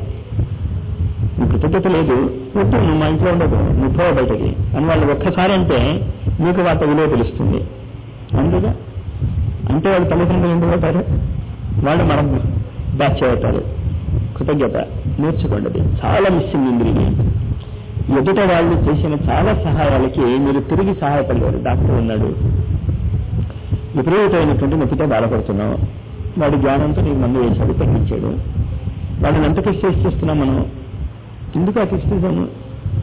నీ కృతజ్ఞత లేదు వద్దు నువ్వు మా ఇంట్లో ఉండదు నువ్వు పో బయటకి అని వాళ్ళు ఒక్కసారి అంటే నీకు వాటి విలువ తెలుస్తుంది అందుగా అంటే వాళ్ళు తల్లిదండ్రులు ఎందుకు అవుతారు వాళ్ళు మనం బ్యాచ్ అవుతారు కృతజ్ఞత నేర్చుకోండి అది చాలా మిస్సింగ్ ఇంగ్రీడియంట్ ఎదుట వాళ్ళు చేసిన చాలా సహాయాలకి మీరు తిరిగి సహాయపడలేరు డాక్టర్ ఉన్నాడు విపరీతమైనటువంటి నొప్పితో బాధపడుతున్నాం వాడి జ్ఞానంతో నీకు మందు వేశాడు తగ్గించాడు వాడిని ఎంత క్రిస్టైజ్ చేస్తున్నాం మనం ఎందుకు ఆ క్రిస్టిజం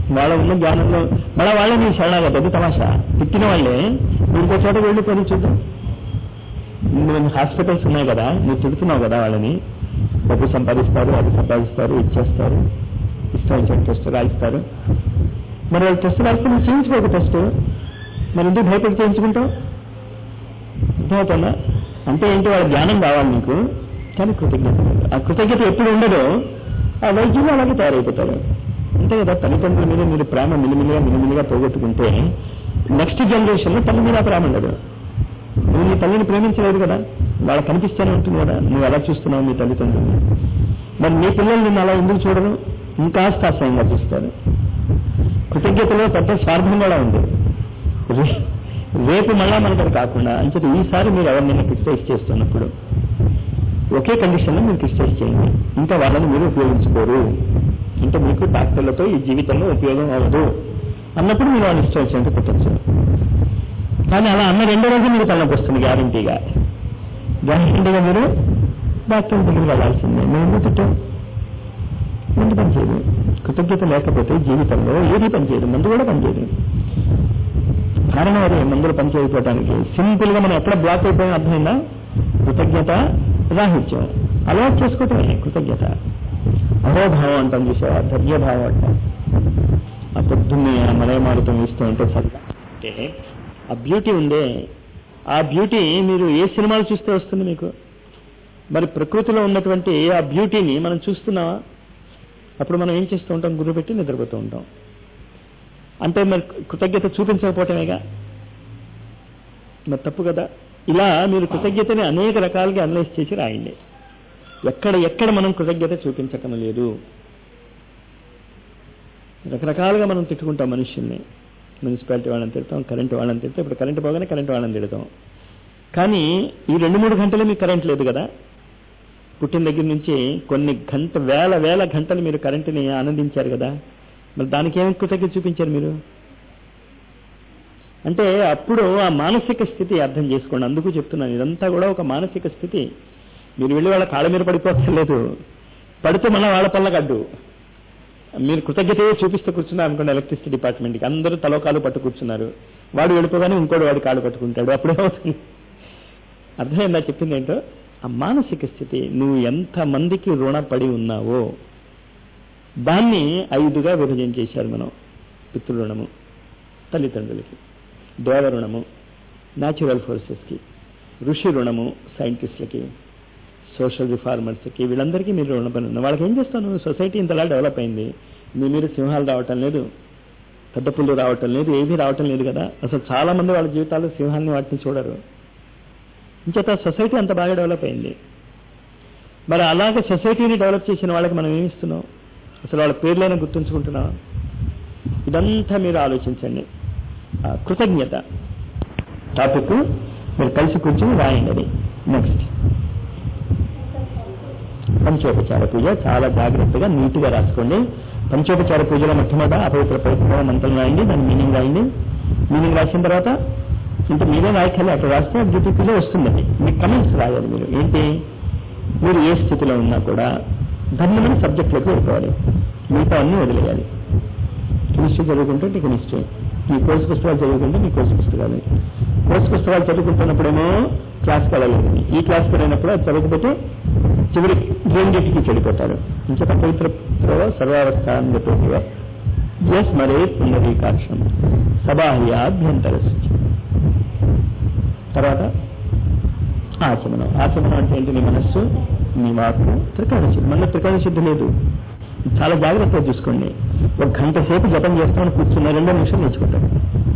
వాళ్ళ ఉన్న జ్ఞానంలో మళ్ళీ వాళ్ళే నీ శరణాగతి అది తమాషా తిట్టిన వాళ్ళే ఇంకో చోట వెళ్ళి పని చూద్దాం నువ్వు హాస్పిటల్స్ ఉన్నాయి కదా నువ్వు తిడుతున్నావు కదా వాళ్ళని డబ్బు సంపాదిస్తారు అది సంపాదిస్తారు ఇచ్చేస్తారు ఇష్టం వచ్చిన టెస్ట్ రాయిస్తారు మరి వాళ్ళు టెస్ట్ రాస్తే నువ్వు చేయించుకోక టెస్ట్ మరి ఎందుకు భయపడి చేయించుకుంటావు అర్థమవుతుందా అంటే ఏంటి వాళ్ళ జ్ఞానం కావాలి నీకు కానీ కృతజ్ఞత లేదు. ఆ కృతజ్ఞత ఎప్పుడు ఉండదో ఆ వైద్యులు అలాగే తయారైపోతారు అంతే కదా తల్లిదండ్రుల మీద మీరు ప్రేమ మిలిమిలిగా మిలిమిలిగా పోగొట్టుకుంటే నెక్స్ట్ జనరేషన్ లో తల్లి మీద ప్రేమ ఉండదు నువ్వు నీ తల్లిని ప్రేమించలేదు కదా వాళ్ళ కనిపిస్తూనే ఉంటుంది కదా నువ్వు ఎలా చూస్తున్నావు మీ తల్లిదండ్రులు మరి నీ పిల్లలు నిన్ను అలా ఎందుకు చూడరు ఇంకాస్త అసహ్యంగా చూస్తారు కృతజ్ఞతలో పెద్ద స్వార్థం కూడా ఉంది రే- రేపు మళ్ళా మనకు అది కాకుండా అంచేత ఈసారి మీరు ఎవరినైనా క్రిటిసైజ్ చేస్తున్నప్పుడు ఒకే కండిషన్లో మీరు క్రిటిసైజ్ చేయండి ఇంకా వాళ్ళని మీరు ఉపయోగించుకోరు అంటే మీకు డాక్టర్లతో ఈ జీవితంలో ఉపయోగం అవ్వదు అన్నప్పుడు మీరు వాళ్ళని ఇష్టం వచ్చినట్టు పెట్టచ్చు కానీ అలా అన్న రెండో రోజు మీకు తలనొప్పి వస్తుంది గ్యారంటీగా గ్యారంటీగా మీరు డాక్టర్ దగ్గరికి వెళ్ళాల్సిందే మేము ఎందుకు తిట్టాం ముందు పనిచేయదు కృతజ్ఞత లేకపోతే జీవితంలో ఏది పనిచేయదు మందు కూడా పనిచేయదు కారణం అదే మందులు పనిచేయకపోవడానికి సింపుల్ గా మనం ఎక్కడ బ్లాక్ అయిపోయిన అర్థమైందా కృతజ్ఞత రాహిత్యం అలవాటు చేసుకోవటమే కృతజ్ఞత అహోభావం అంటాం చూసావా ధైర్యభావం అంటాం ఆ పొద్దున్నే ఆ మలయ మారుతం ఇస్తూ ఉంటే చల్లగా అంటే ఆ బ్యూటీ ఉందే ఆ బ్యూటీ మీరు ఏ సినిమాలు చూస్తే వస్తుంది మీకు మరి ప్రకృతిలో ఉన్నటువంటి ఆ బ్యూటీని మనం చూస్తున్నావా అప్పుడు మనం ఏం చేస్తూ ఉంటాం గుర్రు పెట్టి నిద్రపోతూ ఉంటాం అంటే మరి కృతజ్ఞత చూపించకపోవటమేగా మరి తప్పు కదా ఇలా మీరు కృతజ్ఞతని అనేక రకాలుగా అనలైజ్ చేసి రాయండి ఎక్కడ ఎక్కడ మనం కృతజ్ఞత చూపించటం లేదు రకరకాలుగా మనం తిట్టుకుంటాం మనుషుల్ని మున్సిపాలిటీ వాళ్ళని తిడతాం కరెంటు వాళ్ళని తిడతాం ఇప్పుడు కరెంటు పోగానే కరెంటు వాళ్ళని తిడతాం కానీ ఈ రెండు మూడు గంటలే మీకు కరెంట్ లేదు కదా పుట్టిన దగ్గర నుంచి కొన్ని గంట వేల వేల గంటలు మీరు కరెంటుని ఆనందించారు కదా మరి దానికి ఏమి కృతజ్ఞత చూపించారు మీరు అంటే అప్పుడు ఆ మానసిక స్థితి అర్థం చేసుకోండి అందుకు చెప్తున్నాను ఇదంతా కూడా ఒక మానసిక స్థితి మీరు వెళ్ళి వాళ్ళ కాళ్ళ మీద పడిపోతలేదు పడితే మళ్ళీ వాళ్ళ పళ్ళకు అడ్డు మీరు కృతజ్ఞత చూపిస్తూ కూర్చున్నారు అనుకోండి ఎలక్ట్రిసిటీ డిపార్ట్మెంట్కి అందరూ తలో కాలు పట్టు కూర్చున్నారు వాడు వెళ్ళిపోగానే ఇంకోటి వాడి కాళ్ళు పట్టుకుంటాడు అప్పుడే అవుతుంది అర్థమైందా చెప్పింది ఏంటో ఆ మానసిక స్థితి నువ్వు ఎంత మందికి రుణపడి ఉన్నావో దాన్ని ఐదుగా విభజన చేశారు మనం పితృరుణము తల్లిదండ్రులకి దేవ రుణము న్యాచురల్ ఫోర్సెస్కి ఋషి రుణము సైంటిస్టులకి సోషల్ రిఫార్మర్స్కి వీళ్ళందరికీ మీరు రుణపడి ఉన్నారు వాళ్ళకి ఏం చేస్తాను సొసైటీ ఇంతలా డెవలప్ అయింది మీ మీరు సింహాలు రావటం లేదు పెద్ద పుల్లు రావటం లేదు ఏమీ రావటం లేదు కదా అసలు చాలా మంది వాళ్ళ జీవితాల్లో సింహాన్ని వాటిని చూడరు ఇంచేత సొసైటీ అంత బాగా డెవలప్ అయింది మరి అలాగే సొసైటీని డెవలప్ చేసిన వాళ్ళకి మనం ఏమి ఇస్తున్నాం అసలు వాళ్ళ పేర్లైనా గుర్తుంచుకుంటున్నాం ఇదంతా మీరు ఆలోచించండి ఆ కృతజ్ఞత టాపిక్ మీరు కలిసి కూర్చొని రాయండి అది నెక్స్ట్ పంచోపచార పూజ చాలా జాగ్రత్తగా నీట్గా రాసుకోండి పంచోపచార పూజలో మొట్టమొదట అపవిత్ర పవిత్ర మంత్రం రాయండి దాని మీనింగ్ రాయండి మీనింగ్ రాసిన తర్వాత ఇంకా మీరే రాయకాలి అక్కడ రాస్తే డ్యూటీలో వస్తుందండి మీకు కమెంట్స్ రాయాలి మీరు ఏంటి మీరు ఏ స్థితిలో ఉన్నా కూడా ధర్మమైన సబ్జెక్టులోకి వెళ్ళిపోవాలి మిగతా అన్ని వదిలేయాలి కెమిస్ట్రీ చదువుకుంటే కెమిస్ట్రీ మీ కోర్సు పుస్తకాలు చదువుకుంటే మీ కోర్సు పుస్తకాలు కోర్సు పుస్తకాలు చదువుకుంటున్నప్పుడేమో క్లాస్కి వెళ్ళలేదు ఈ క్లాస్కి వెళ్ళినప్పుడు అది చదవకపోతే చివరి రెండింటికి చెడిపోతారు ఇంకొక పవిత్ర సర్వావస్థ అని చెప్పేట్టుగా ఎస్ మరే పునరీకార్షం సబాహ్యాభ్యంతర శుచి తర్వాత ఆచమనం ఆచమనం అంటే ఏంటి నీ మనస్సు నీ వాకు త్రికరణ శుద్ధి మన త్రికరణ శుద్ధి లేదు చాలా జాగ్రత్తగా చూసుకోండి ఒక గంట సేపు జపం చేస్తామని కూర్చున్న రెండో నిమిషం నేర్చుకుంటాను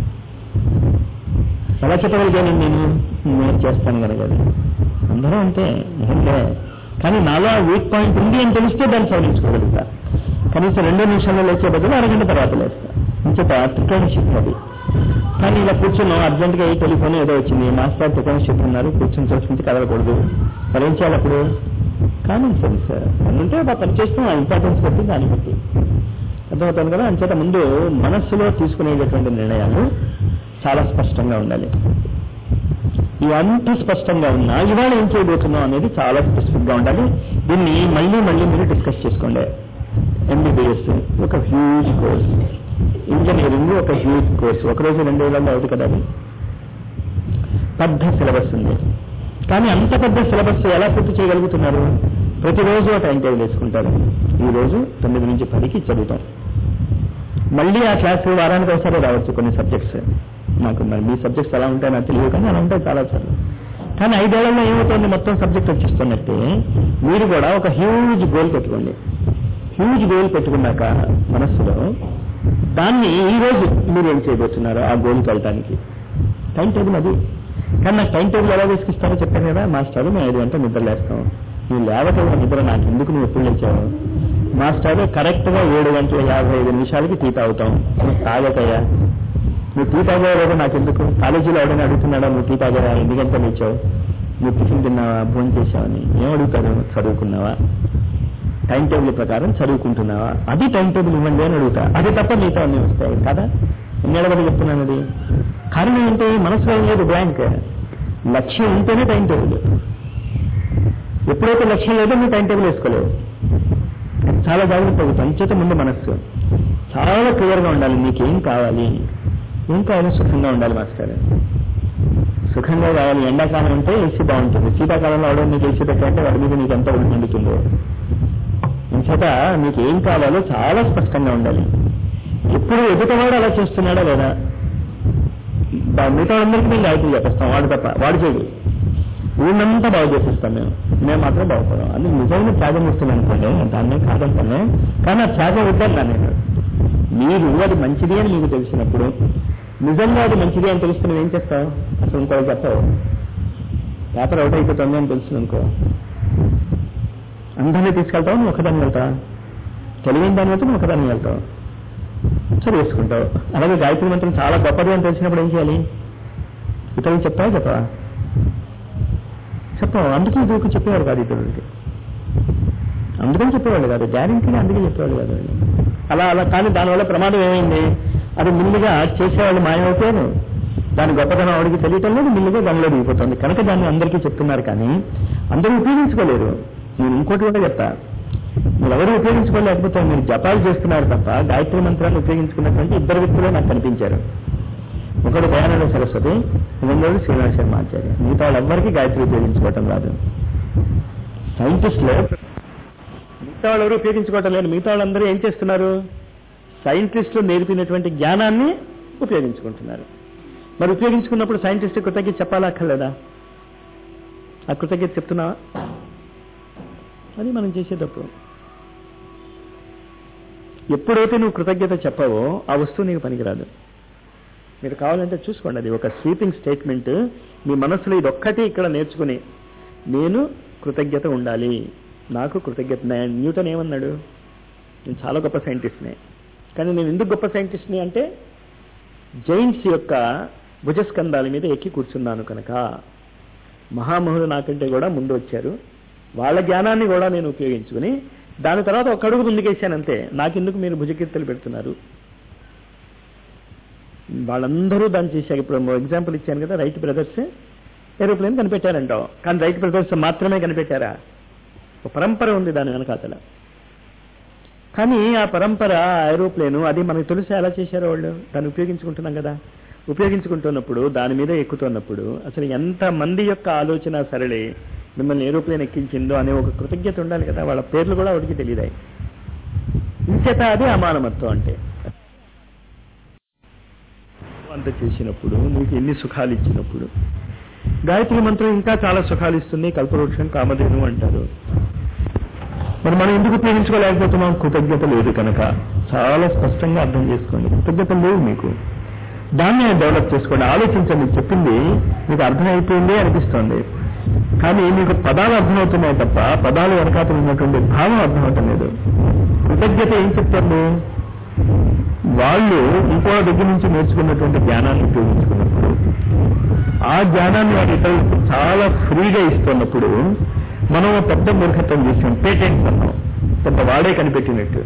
ఎలా చెప్పగలిగాను నేను నేను చేస్తాను కనుక అందరూ అంతే ఏంటే కానీ నాలో వీక్ పాయింట్ ఉంది అని తెలిస్తే దాన్ని సవరించుకోగలుగుతా కనీసం రెండో నిమిషాల్లో లేచే బదులు అరగంట తర్వాత లేస్తా ఇంచేత త్రికరణ శుద్ధి అది కానీ ఇలా కూర్చున్నాం అర్జెంట్గా ఏ టెలిఫోన్ ఏదో వచ్చింది మాస్టర్ త్రికరణ శుద్ధి ఉన్నారు కూర్చుని చూసుకుంటే కదలకూడదు మరి ఏం చేయాలి అప్పుడు కామన్ సెన్స్ అంటే ఆ పని చేస్తాం ఆ ఇంపార్టెన్స్ బట్టి దాన్ని బట్టి అర్థమవుతుంది కదా అంచేత ముందు మనస్సులో తీసుకునేటటువంటి నిర్ణయాలు చాలా స్పష్టంగా ఉండాలి ఇవంతా స్పష్టంగా ఉన్నా ఇవాళ ఏం చేయబోతున్నాం అనేది చాలా స్పెసిఫిక్ గా ఉండాలి దీన్ని మళ్ళీ మళ్ళీ మీరు డిస్కస్ చేసుకోండి ఎంబీబీఎస్ ఒక హ్యూజ్ కోర్స్ ఇంజనీరింగ్ ఒక హ్యూజ్ కోర్సు ఒక రోజు రెండు రోజుల్లో అవుతుంది కదా అది పెద్ద సిలబస్ ఉంది కానీ అంత పెద్ద సిలబస్ ఎలా పూర్తి చేయగలుగుతున్నారు ప్రతిరోజు టైం టేబుల్ వేసుకుంటారు ఈ రోజు తొమ్మిది నుంచి పదికి చదువుతాం మళ్ళీ ఆ క్లాసు వారానికి ఒకసారి రావచ్చు కొన్ని సబ్జెక్ట్స్ నాకు మరి మీ సబ్జెక్ట్స్ ఎలా ఉంటాయో నాకు తెలియదు కానీ అలా ఉంటాయి చాలా సార్లు కానీ ఐదేళ్లలో ఏమవుతుంది మొత్తం సబ్జెక్ట్ వచ్చేస్తున్నట్టే మీరు కూడా ఒక హ్యూజ్ గోల్ పెట్టుకోండి హ్యూజ్ గోల్ పెట్టుకున్నాక మనస్సులో దాన్ని ఈ రోజు మీరు ఏం చేయబోతున్నారు ఆ గోల్కి వెళ్ళటానికి టైం టేబుల్ అది కానీ నాకు టైం టేబుల్ ఎలా వేసుకిస్తారో చెప్పాను కదా మాస్టర్ మేము ఐదు గంటలు నిద్ర లేస్తాం నువ్వు లేవటం నిద్ర నాకు ఎందుకు నువ్వు ఎప్పుడు లేచావు మాస్టర్ కరెక్ట్ గా ఏడు గంటల యాభై ఐదు నిమిషాలకి టీ తాగుతాం నువ్వు తాగకయ్యా నువ్వు టీ తాగావో లేదో నాకు ఎందుకు కాలేజీలో ఎవడైనా అడుగుతున్నాడా నువ్వు టీ తాగావా ఎన్ని గంటలు లేచావు నువ్వు టిఫిన్ తిన్నావా భోజనం చేసావని ఏం అడుగుతారు చదువుకున్నావా టైం టేబుల్ ప్రకారం చదువుకుంటున్నావా అది టైం టేబుల్ ఇవ్వండి అని అడుగుతా అది తప్ప మిగతా అన్ని వస్తాయి కదా ఎన్నేళ్ళ వరకు చెప్తున్నాను అది కారణం ఏంటి మనసులో ఏం లేదు బ్లాంక్ లక్ష్యం ఉంటేనే టైం టేబుల్ ఎప్పుడైతే లక్ష్యం లేదో నువ్వు టైం టేబుల్ వేసుకోలేవు చాలా జాగ్రత్త అవుతుంది అంచేత ముందు మనస్సు చాలా క్లియర్గా ఉండాలి నీకేం కావాలి ఏం కావాలి సుఖంగా ఉండాలి మాస్టర్ సుఖంగా కావాలి ఎండాకాలం అంటే ఏసీ బాగుంటుంది శీతాకాలంలో అవడం నీకు ఏసీ పెట్టాలంటే వాడి మీద నీకు ఎంత ఉండుతుందో ఇంచేత నీకు ఏం కావాలో చాలా స్పష్టంగా ఉండాలి ఎప్పుడు ఎదుటవాడు అలా చేస్తున్నాడా లేదా బా- మిగతా అందరికీ మేము గాయత్రి చెప్పేస్తాం వాడు తప్ప వాడు చేయడు ఊళ్ళంతా బాగు చేసేస్తాం మేము మేము మాత్రం బాగుపడాం అది నిజమైన త్యాగం ఇస్తుంది అనుకోండి దాన్నే కాదంటాను కానీ ఆ త్యాగం వద్దని దాన్ని మీరు అది మంచిది అని మీకు తెలిసినప్పుడు నిజంగా అది మంచిది అని తెలిస్తే నువ్వు ఏం చేస్తావు అసలు ఇంకో చెప్పావు పేపర్ అవుట్ అయిపోతుంది అని తెలుసు అనుకో అందరినీ తీసుకెళ్తావు నువ్వు ఒకదాన్ని వెళ్తావు తెలియని దాన్ని వెళ్తే నువ్వు ఒకదాన్ని వెళ్తావు సరే వేసుకుంటావు అలాగే గాయత్రి మంత్రం చాలా గొప్పది అని తెలిసినప్పుడు ఏం చేయాలి ఇతరులు చెప్తావా చెప్పవా చెప్పావు అందుకే దూకు చెప్పేవారు కాదు ఇతరులకి అందుకని చెప్పేవాళ్ళు కాదు గ్యారెంటీగా అందుకే చెప్పేవాళ్ళు కాదు వాళ్ళు. అలా అలా కానీ దానివల్ల ప్రమాదం ఏమైంది అది ముందుగా చేసేవాళ్ళు మాయమైపోయారు దాని గొప్పతనం ఆవిడికి తెలియటం లేదు ముందుగా దానిలో దిగిపోతుంది కనుక దాన్ని అందరికీ చెప్తున్నారు కానీ అందరూ ఉపయోగించుకోలేరు నేను ఇంకోటి కూడా చెప్తా మీరు ఎవరు ఉపయోగించుకోలేకపోతే మీరు జపాలు చేస్తున్నారు తప్ప గాయత్రి మంత్రాన్ని ఉపయోగించుకున్నటువంటి ఇద్దరు వ్యక్తులే నాకు కనిపించారు ఒకడు దయానంద సరస్వతి రెండోడు శ్రీనివాస శర్మ ఆచార్య మిగతా వాళ్ళెవ్వరికీ గాయత్రి ఉపయోగించుకోవటం రాదు సైంటిస్టులు మిగతా వాళ్ళు ఎవరు ఉపయోగించుకోవటం లేదు మిగతా వాళ్ళందరూ ఏం చేస్తున్నారు సైంటిస్టులు నేర్పినటువంటి జ్ఞానాన్ని ఉపయోగించుకుంటున్నారు మరి ఉపయోగించుకున్నప్పుడు సైంటిస్ట్ కృతజ్ఞత చెప్పాలా అక్కర్లేదా ఆ కృతజ్ఞత చెప్తున్నావా అది మనం చేసేటప్పుడు ఎప్పుడైతే నువ్వు కృతజ్ఞత చెప్పావో ఆ వస్తువు నీకు పనికిరాదు మీరు కావాలంటే చూసుకోండి అది ఒక స్వీపింగ్ స్టేట్మెంట్ మీ మనసులో ఇది ఒక్కటి ఇక్కడ నేర్చుకుని నేను కృతజ్ఞత ఉండాలి నాకు కృతజ్ఞత నే- న్యూటన్ ఏమన్నాడు నేను చాలా గొప్ప సైంటిస్ట్నే కానీ నేను ఎందుకు గొప్ప సైంటిస్ట్ని అంటే జైంట్స్ యొక్క భుజస్కంధాల మీద ఎక్కి కూర్చున్నాను కనుక మహామహులు నాకంటే కూడా ముందు వచ్చారు వాళ్ళ జ్ఞానాన్ని కూడా నేను ఉపయోగించుకుని దాని తర్వాత ఒక అడుగు ముందుకేసానంతే నాకెందుకు మీరు భుజకీర్తలు పెడుతున్నారు వాళ్ళందరూ దాన్ని చేశారు ఇప్పుడు ఎగ్జాంపుల్ ఇచ్చాను కదా రైట్ బ్రదర్స్ ఏరోప్లేన్ కనిపెట్టారంటావు కానీ రైట్ బ్రదర్స్ మాత్రమే కనిపెట్టారా ఒక పరంపర ఉంది దాని వెనకాతల కానీ ఆ పరంపర ఏరోప్లేను అది మనకు తెలిసి ఎలా చేశారో వాళ్ళు దాన్ని ఉపయోగించుకుంటున్నాం కదా ఉపయోగించుకుంటున్నప్పుడు దాని మీద ఎక్కుతున్నప్పుడు అసలు ఎంత మంది యొక్క ఆలోచన సరళి మిమ్మల్ని ఏరోప్లేన్ ఎక్కించిందో అనే ఒక కృతజ్ఞత ఉండాలి కదా వాళ్ళ పేర్లు కూడా వాడికి తెలియదాయి ఇంచేత అది అమానమత్వం అంటే అంత చేసినప్పుడు నీకు ఎన్ని సుఖాలు ఇచ్చినప్పుడు గాయత్రి మంత్రం ఇంకా చాలా సుఖాలు ఇస్తుంది కల్పవృక్షం కామధేను అంటారు మరి మనం ఎందుకు ఉపయోగించుకోలేకపోతున్నాం కృతజ్ఞత లేదు కనుక చాలా స్పష్టంగా అర్థం చేసుకోండి కృతజ్ఞత లేవు మీకు దాన్ని డెవలప్ చేసుకోండి ఆలోచించండి చెప్పింది మీకు అర్థమైపోయింది అనిపిస్తుంది కానీ మీకు పదాలు అర్థమవుతున్నాయి తప్ప పదాలు వెనకాతలు ఉన్నటువంటి భావం అర్థమవటం లేదు కృతజ్ఞత ఏం చెప్తుంది వాళ్ళు ఇంకో దగ్గర నుంచి నేర్చుకున్నటువంటి జ్ఞానాన్ని ఉపయోగించుకున్నప్పుడు ఆ జ్ఞానాన్ని వారి ఇతరులకు చాలా ఫ్రీగా ఇస్తున్నప్పుడు మనం ఓ పెద్ద మూర్ఖత్వం చేసాం పేటెంట్స్ అన్నాం పెద్ద వాడే కనిపెట్టినట్టు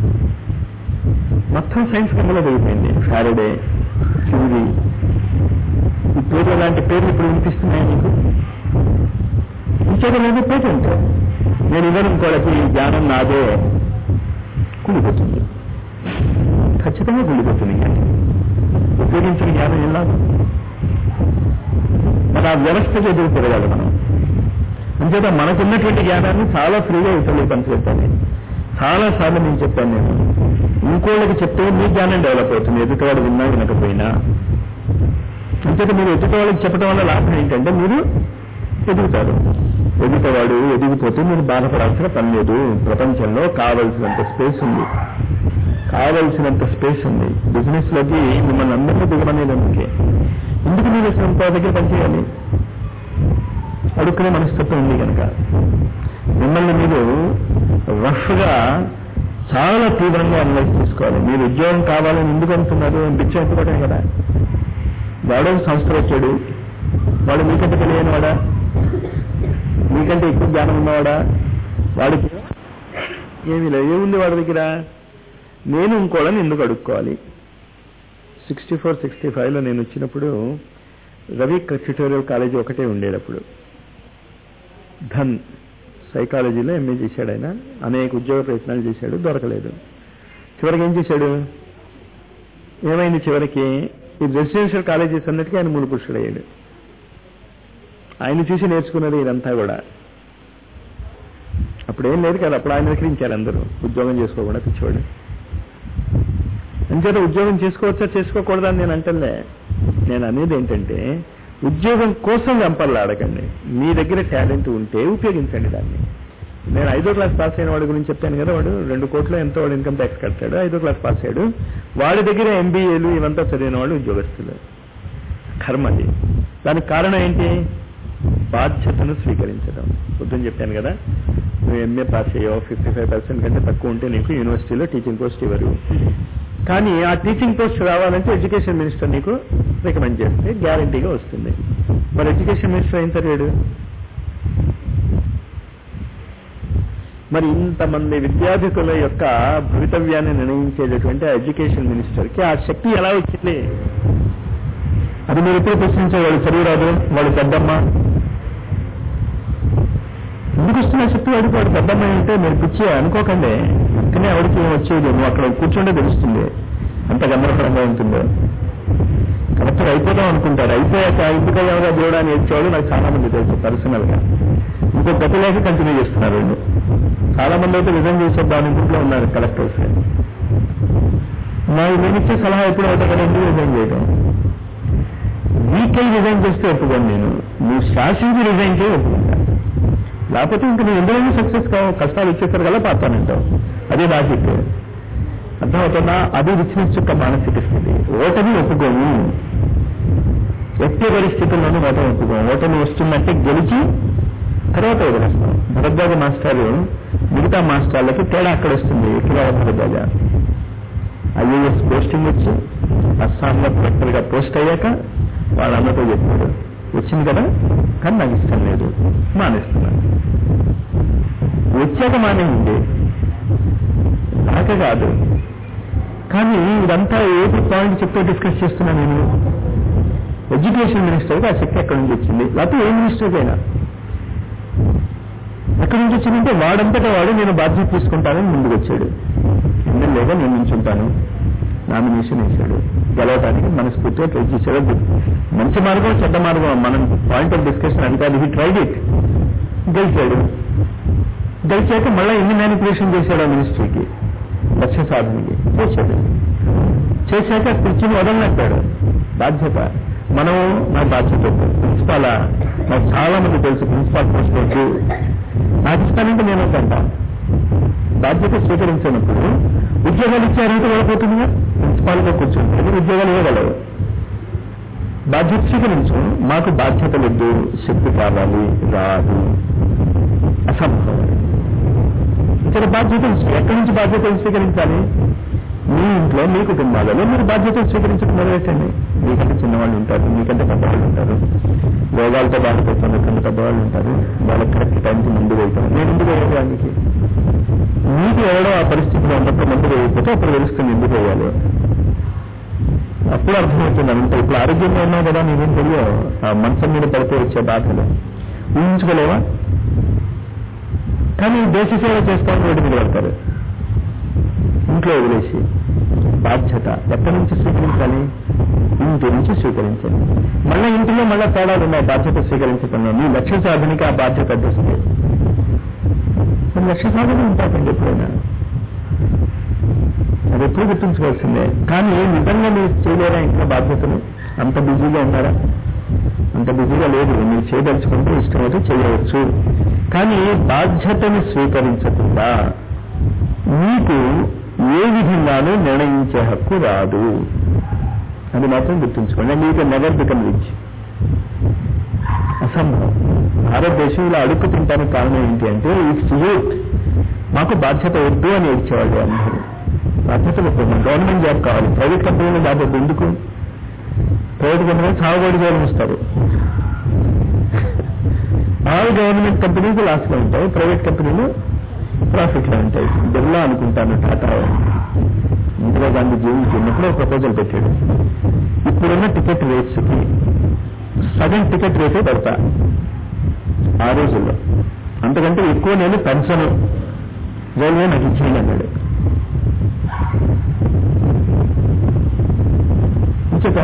మొత్తం సైన్స్ రంగంలో పెరిగిపోయింది ఫ్యారడే క్యూరీ ఈ పేరు లాంటి పేర్లు ఇప్పుడు వినిపిస్తున్నాయి మీకు ఇంకేదో లేదు పేటెంట్ నేను ఇవ్వను ఇంకోళ్ళకి ఈ జ్ఞానం నాదే కూలిపోతుంది ఖచ్చితంగా గుండిపోతుంది జ్ఞానం ఉపయోగించిన జ్ఞానం ఎలా మన ఆ వ్యవస్థకి ఎదురు తిరగాలి మనం అంచేత మనకున్నటువంటి జ్ఞానాన్ని చాలా ఫ్రీగా ఇతరులకు పంచిపెట్టాలి చాలా సార్లు నేను చెప్పాను నేను ఇంకోళ్ళకి చెప్తే మీ జ్ఞానం డెవలప్ అవుతుంది ఎదుటివాడు విన్నా వినకపోయినా అంచేత మీరు ఎదుటివాళ్ళకి చెప్పడం వల్ల లాభం ఏంటంటే మీరు ఎదుగుతారు ఎదుగుతావాడు ఎదిగిపోతే మీరు బాధపడాల్సిన పని లేదు ప్రపంచంలో కావలసినంత స్పేస్ ఉంది కావలసినంత స్పేస్ ఉంది బిజినెస్ లోకి మిమ్మల్ని అందరినీ దిగమనేది అందుకే ఎందుకు మీరు అసలు ఇంకో దగ్గర పనిచేయాలి అడుక్కునే మనస్తత్వం ఉంది కనుక మిమ్మల్ని మీరు రఫ్గా చాలా తీవ్రంగా అనలైజ్ చేసుకోవాలి మీరు ఉద్యోగం కావాలని ఎందుకు అనుకున్నారు బిచ్చం ఎత్తుకోవడమే కదా వాడు సంస్థ వచ్చాడు వాడు మీకంటే తెలియని వాడా మీకంటే ఎక్కువ జ్ఞానం ఉన్నవాడా వాడికి ఏమీ లేదు ఏముంది వాడి దగ్గర నేను ఇంకోళ్ళని ఎందుకు అడుక్కోవాలి సిక్స్టీ ఫోర్ సిక్స్టీ ఫైవ్లో నేను వచ్చినప్పుడు రవి ట్యూటోరియల్ కాలేజీ ఒకటే ఉండేటప్పుడు ధన్ సైకాలజీలో ఎంఏ చేశాడు ఆయన అనేక ఉద్యోగ ప్రయత్నాలు చేశాడు దొరకలేదు చివరికి ఏం చేశాడు ఏమైంది చివరికి ఈ రెసిడెన్షియల్ కాలేజెస్ అన్నిటికీ ఆయన మూల పురుషుడు అయ్యాడు ఆయన చూసి నేర్చుకున్నది ఇదంతా కూడా అప్పుడు ఏం లేదు కదా అప్పుడు ఆయన విక్రించారు అందరూ ఉద్యోగం చేసుకోకుండా పిచ్చివాడు అంచేత ఉద్యోగం చేసుకోవచ్చా చేసుకోకూడదా అని నేను అంటలే నేను అనేది ఏంటంటే ఉద్యోగం కోసం వెంపర్లాడకండి మీ దగ్గర టాలెంట్ ఉంటే ఉపయోగించండి దాన్ని నేను ఐదో క్లాస్ పాస్ అయిన వాడి గురించి చెప్పాను కదా వాడు రెండు కోట్లు ఎంతో వాడు ఇన్కమ్ ట్యాక్స్ కట్టాడు ఐదో క్లాస్ పాస్ అయ్యాడు వాడి దగ్గర ఎంబీఏలు ఇవంతా చదివిన వాళ్ళు ఉద్యోగస్తులు కర్మది దానికి కారణం ఏంటి బాధ్యతను స్వీకరించడం పొద్దున్న చెప్పాను కదా నువ్వు ఎంఏ పాస్ అయ్యావు ఫిఫ్టీ ఫైవ్ పర్సెంట్ కంటే తక్కువ ఉంటే నీకు యూనివర్సిటీలో టీచింగ్ పోస్ట్ ఇవ్వరు కానీ ఆ టీచింగ్ పోస్ట్ రావాలంటే ఎడ్యుకేషన్ మినిస్టర్ నీకు రికమెండ్ చేస్తే గ్యారంటీగా వస్తుంది మరి ఎడ్యుకేషన్ మినిస్టర్ ఏం చదివాడు మరి ఇంతమంది విద్యార్థికుల యొక్క భవితవ్యాన్ని నిర్ణయించేటటువంటి ఆ ఎడ్యుకేషన్ మినిస్టర్కి ఆ శక్తి ఎలా వచ్చింది అది మీరు ఎప్పుడు ప్రశ్నించే వాడు చదువు రాదు వాడు పెద్దమ్మ ఎందుకు వస్తున్న శక్తి వాడికి వాడు పెద్దమ్మ అంటే మీరు పిచ్చి అనుకోకండి అందుకనే ఆవిడకి ఏం వచ్చేది నువ్వు అక్కడ కూర్చుంటే తెలుస్తుంది అంత గందరగోళంగా ఉంటుందో కలెక్టర్ అయిపోదాం అనుకుంటారు అయిపోయాక ఎందుకు ఎవరో దేవుడా అని వచ్చేవాళ్ళు నాకు చాలా మంది తెలుసు పర్సనల్ గా ఇంకో గతి లేక కంటిన్యూ చేస్తున్నారు వీళ్ళు చాలా మంది అయితే రిజైన్ చేసేద్దాం అనుకుంటూ ఉన్నారు కలెక్టర్స్ నాకు నేను ఇచ్చే సలహా ఎప్పుడు అవుతా కదా ఎందుకు రిజైన్ చేయడం వీక్ అయి రిజైన్ చేస్తే ఒప్పుకోను నేను నువ్వు శాసించి రిజైన్ చేయి ఒప్పుకుంటా లేకపోతే ఇంక నువ్వు ఎందులో సక్సెస్ కావు కష్టాలు వచ్చేసరి కదా పాతానంటావు అదే లాజిక్ అర్థమవుతుందా అది రిచ్నెస్ యొక్క మానసిక స్థితి ఓటమి ఒప్పుకోము ఎట్టి పరిస్థితుల్లోనూ ఓటమి ఒప్పుకోము ఓటమి వస్తున్నట్టే గెలిచి తర్వాత వదిలేస్తాం భరద్వాజ మాస్టారు మిగతా మాస్టర్లకి తేడా అక్కడ వస్తుంది ఎట్లా భరద్వాజ ఐఏఎస్ పోస్టింగ్ వచ్చి అస్సాంలో కలెక్టర్గా పోస్ట్ అయ్యాక వాళ్ళ అమ్మతో చెప్పాడు వచ్చింది కదా కానీ నాకు ఇష్టం లేదు మానేస్తున్నాను వచ్చాక మానేయండి నాక కాదు కానీ ఇదంతా ఏది పాయింట్ చెప్తే డిస్కస్ చేస్తున్నా నేను ఎడ్యుకేషన్ మినిస్టర్కి ఆ శక్తి ఎక్కడి నుంచి వచ్చింది లేకపోతే ఏ మినిస్టర్కైనా ఎక్కడి నుంచి వచ్చిందంటే వాడంతటా వాడు నేను బాధ్యత తీసుకుంటానని ముందుకు వచ్చాడు ఎమ్మెల్యేగా నేను నించుంటాను నామినేషన్ వేశాడు గెలవడానికి మనస్ఫూర్తిగా ట్రై చేశాడు మంచి మార్గం చెడ్డ మార్గం మనం పాయింట్ ఆఫ్ డిస్కషన్ అది కాదు హీ ట్రైడ్ ఇట్ గెలిచాడు గెలిచాక మళ్ళీ ఎన్ని మ్యానిపులేషన్ చేశాడు ఆ మినిస్ట్రీకి లక్ష్య సాధనకి చేశాడు చేశాక కూర్చుని వదలనట్టాడు బాధ్యత మనం నా బాధ్యత ప్రిన్సిపాల్ నాకు చాలా మంది తెలుసు ప్రిన్సిపాల్ పోస్ట్ వద్దు నాకు ఇస్తానంటే నేను వద్దంటా బాధ్యత స్వీకరించినప్పుడు ఉద్యోగాలు ఇచ్చారంటే వెళ్ళిపోతుందిగా ప్రిన్సిపాల్ గా కూర్చుంటే మీరు ఉద్యోగాలు ఇవ్వగలరు బాధ్యత స్వీకరించు మాకు బాధ్యత వద్దు శక్తి కావాలి రాదు అసంభవం ఇక్కడ బాధ్యతలు ఎక్కడి నుంచి బాధ్యతలు స్వీకరించాలి మీ ఇంట్లో మీ కుటుంబాలలో మీరు బాధ్యతలు స్వీకరించడం మొదలెట్టండి మీకంటే చిన్నవాళ్ళు ఉంటారు మీకంటే పెద్దవాళ్ళు ఉంటారు రోగాలతో బాధపడుతున్న కన్నా పెద్దవాళ్ళు ఉంటారు వాళ్ళకి కరెక్ట్ టైంకి ముందు వెళ్తారు నేను ఎందుకు వేయడానికి మీకు ఎవడో ఆ పరిస్థితిలో ఉన్నప్పుడు ముందు వేయకపోతే అప్పుడు తెలుస్తుంది ఎందుకు వేయాలి అప్పుడు అర్థమవుతుంది అంత ఇప్పుడు ఆరోగ్యంగా ఉన్నావు కదా నేనేం తెలియదు ఆ మంచం మీద పడితే వచ్చే బాధలు ఊహించుకోలేవా కానీ దేశ సేవ చేస్తామని రోడ్డు మీద పడతారు ఇంట్లో వదిలేసి బాధ్యత ఎక్కడి నుంచి స్వీకరించాలి ఇంటి నుంచి స్వీకరించాలి మళ్ళీ ఇంటిలో మళ్ళీ తేడాలు ఉన్నాయి బాధ్యత స్వీకరించడంలో మీ లక్ష్య సాధనకి ఆ బాధ్యత అడ్డొస్తుంది మరి లక్ష్య సాధన ఇంపార్టెంట్ ఎప్పుడైనా అది ఎప్పుడు గుర్తుంచుకోవాల్సిందే కానీ నిజంగా మీరు చేయలేరా ఇంట్లో బాధ్యతలు అంత బిజీగా ఉన్నారా అంత బిజీగా లేదు మీరు చేయదలుచుకుంటే ఇష్టమైతే చేయవచ్చు కానీ బాధ్యతను స్వీకరించకుండా మీకు ఏ విధంగానూ నిర్ణయించే హక్కు రాదు అది మాత్రం గుర్తుంచుకోండి మీకు నెవర్ బికమ్ రిచ్ అసంభవం భారతదేశం ఇలా అడుక్కు తింటానికి కారణం ఏంటి అంటే ఇట్స్ యూత్ మాకు బాధ్యత వద్దు అని ఏడ్చేవాళ్ళు అందరూ బాధ్యత వద్దు గవర్నమెంట్ జాబ్ కావాలి ప్రైవేట్ కంపెనీలో బాధ్యత ఎందుకు ప్రైవేట్ కంపెనీ సాగుబడి చేయడం ఇస్తారు ఆల్ గవర్నమెంట్ కంపెనీస్ లాస్లో ఉంటాయి ప్రైవేట్ కంపెనీలు ప్రాఫిట్లో ఉంటాయి బిర్లా అనుకుంటాను టాటా ఇందిరా గాంధీ జీవించినప్పుడు ఒక ప్రపోజల్ పెట్టాడు ఇప్పుడున్న టికెట్ రేట్స్కి సగం టికెట్ రేటే పెడతా ఆ రోజుల్లో అంతకంటే ఎక్కువ నేను పెన్షన్ రైల్వే నాకు ఇచ్చేయండి అన్నాడు ఇచ్చట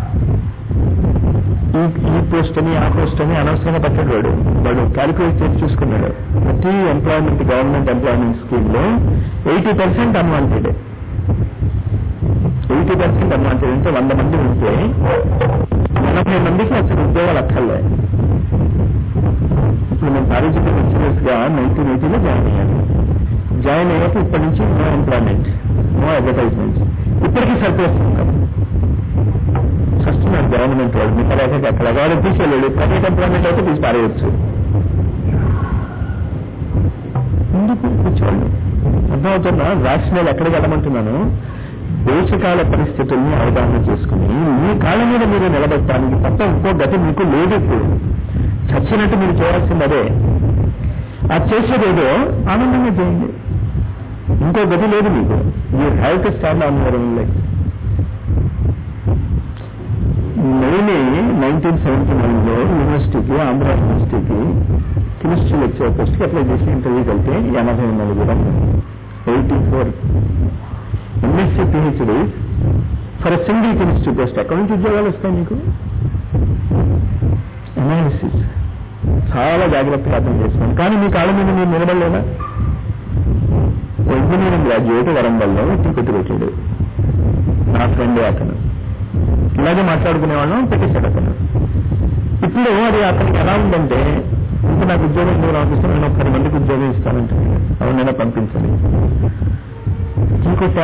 ఈ ఈ పోస్ట్ అని ఆ పోస్ట్ అని అనవసరంగా పెట్టాడు వాడు వాడు క్యాలిక్యులేట్ చేసి చూసుకున్నాడు ప్రతి ఎంప్లాయ్మెంట్ గవర్నమెంట్ ఎంప్లాయ్మెంట్ స్కీమ్ లో eighty percent unwanted eighty percent unwanted అంటే వంద మంది ఉంటే ఎనభై మందికి అసలు ఉద్యోగాలు అక్కర్లే ఇప్పుడు నేను పారిశుద్ధ్య లెక్చరర్స్ గా నైన్టీన్ ఎయిటీలో జాయిన్ అయ్యాను జాయిన్ అయ్యాక ఇప్పటి నుంచి నో ఎంప్లాయ్మెంట్ నో అడ్వర్టైజ్మెంట్స్ ఇప్పటికీ సరిపోతుంది వస్తున్నారు గవర్నమెంట్ వాళ్ళు మీ తర్వాత అక్కడ వాళ్ళు తీసేయలేడు ప్రైవేట్ ఎంప్లాయ్మెంట్ అయితే తీసి పారేయచ్చు ఎందుకు కూర్చోండి అర్థమవుతున్నా రాష్ట్రాలు ఎక్కడికి వెళ్ళమంటున్నాను దేశకాల పరిస్థితుల్ని అవగాహన చేసుకుని మీ కాళ్ళ మీద మీరు నిలబెట్టడానికి తప్ప ఇంకో గతి మీకు లేదు ఇప్పుడు చచ్చినట్టు మీరు చేయాల్సింది అదే అది చేసేదేదో ఆనందంగా చేయండి ఇంకో గతి లేదు మీకు you have to stand on your own life నేనే నైన్టీన్ సెవెంటీ నైన్లో యూనివర్సిటీకి ఆంధ్ర యూనివర్సిటీకి కెమిస్ట్రీ లెక్చర్ పోస్ట్కి అప్లై చేసి ఇంటర్వ్యూకి వెళ్తే ఎనభై నలుగురు eighty four MSc PhD for single chemistry post ఎక్కడి నుంచి ఉద్యోగాలు వస్తాయి మీకు అనాలిసిస్ చాలా జాగ్రత్తగా అర్థం చేసుకోండి కానీ మీ కాళ్ళ మీద మీరు నిలబడలేదా ఇంజనీరింగ్ గ్రాడ్యుయేట్ వరంగల్లో టీ కొట్టు పెట్టాడు నా ఫ్రెండే అతను ఇలాగే మాట్లాడుకునే వాళ్ళం పెట్టేశాడు అతను ఇప్పుడు అది అతనికి ఎలా ఉందంటే ఇంకా నాకు ఉద్యోగం ఎందుకు రాపిస్తే నేను ఒక పది మందికి ఉద్యోగం ఇస్తానంటే అవునైనా పంపించండి టీ కొట్టా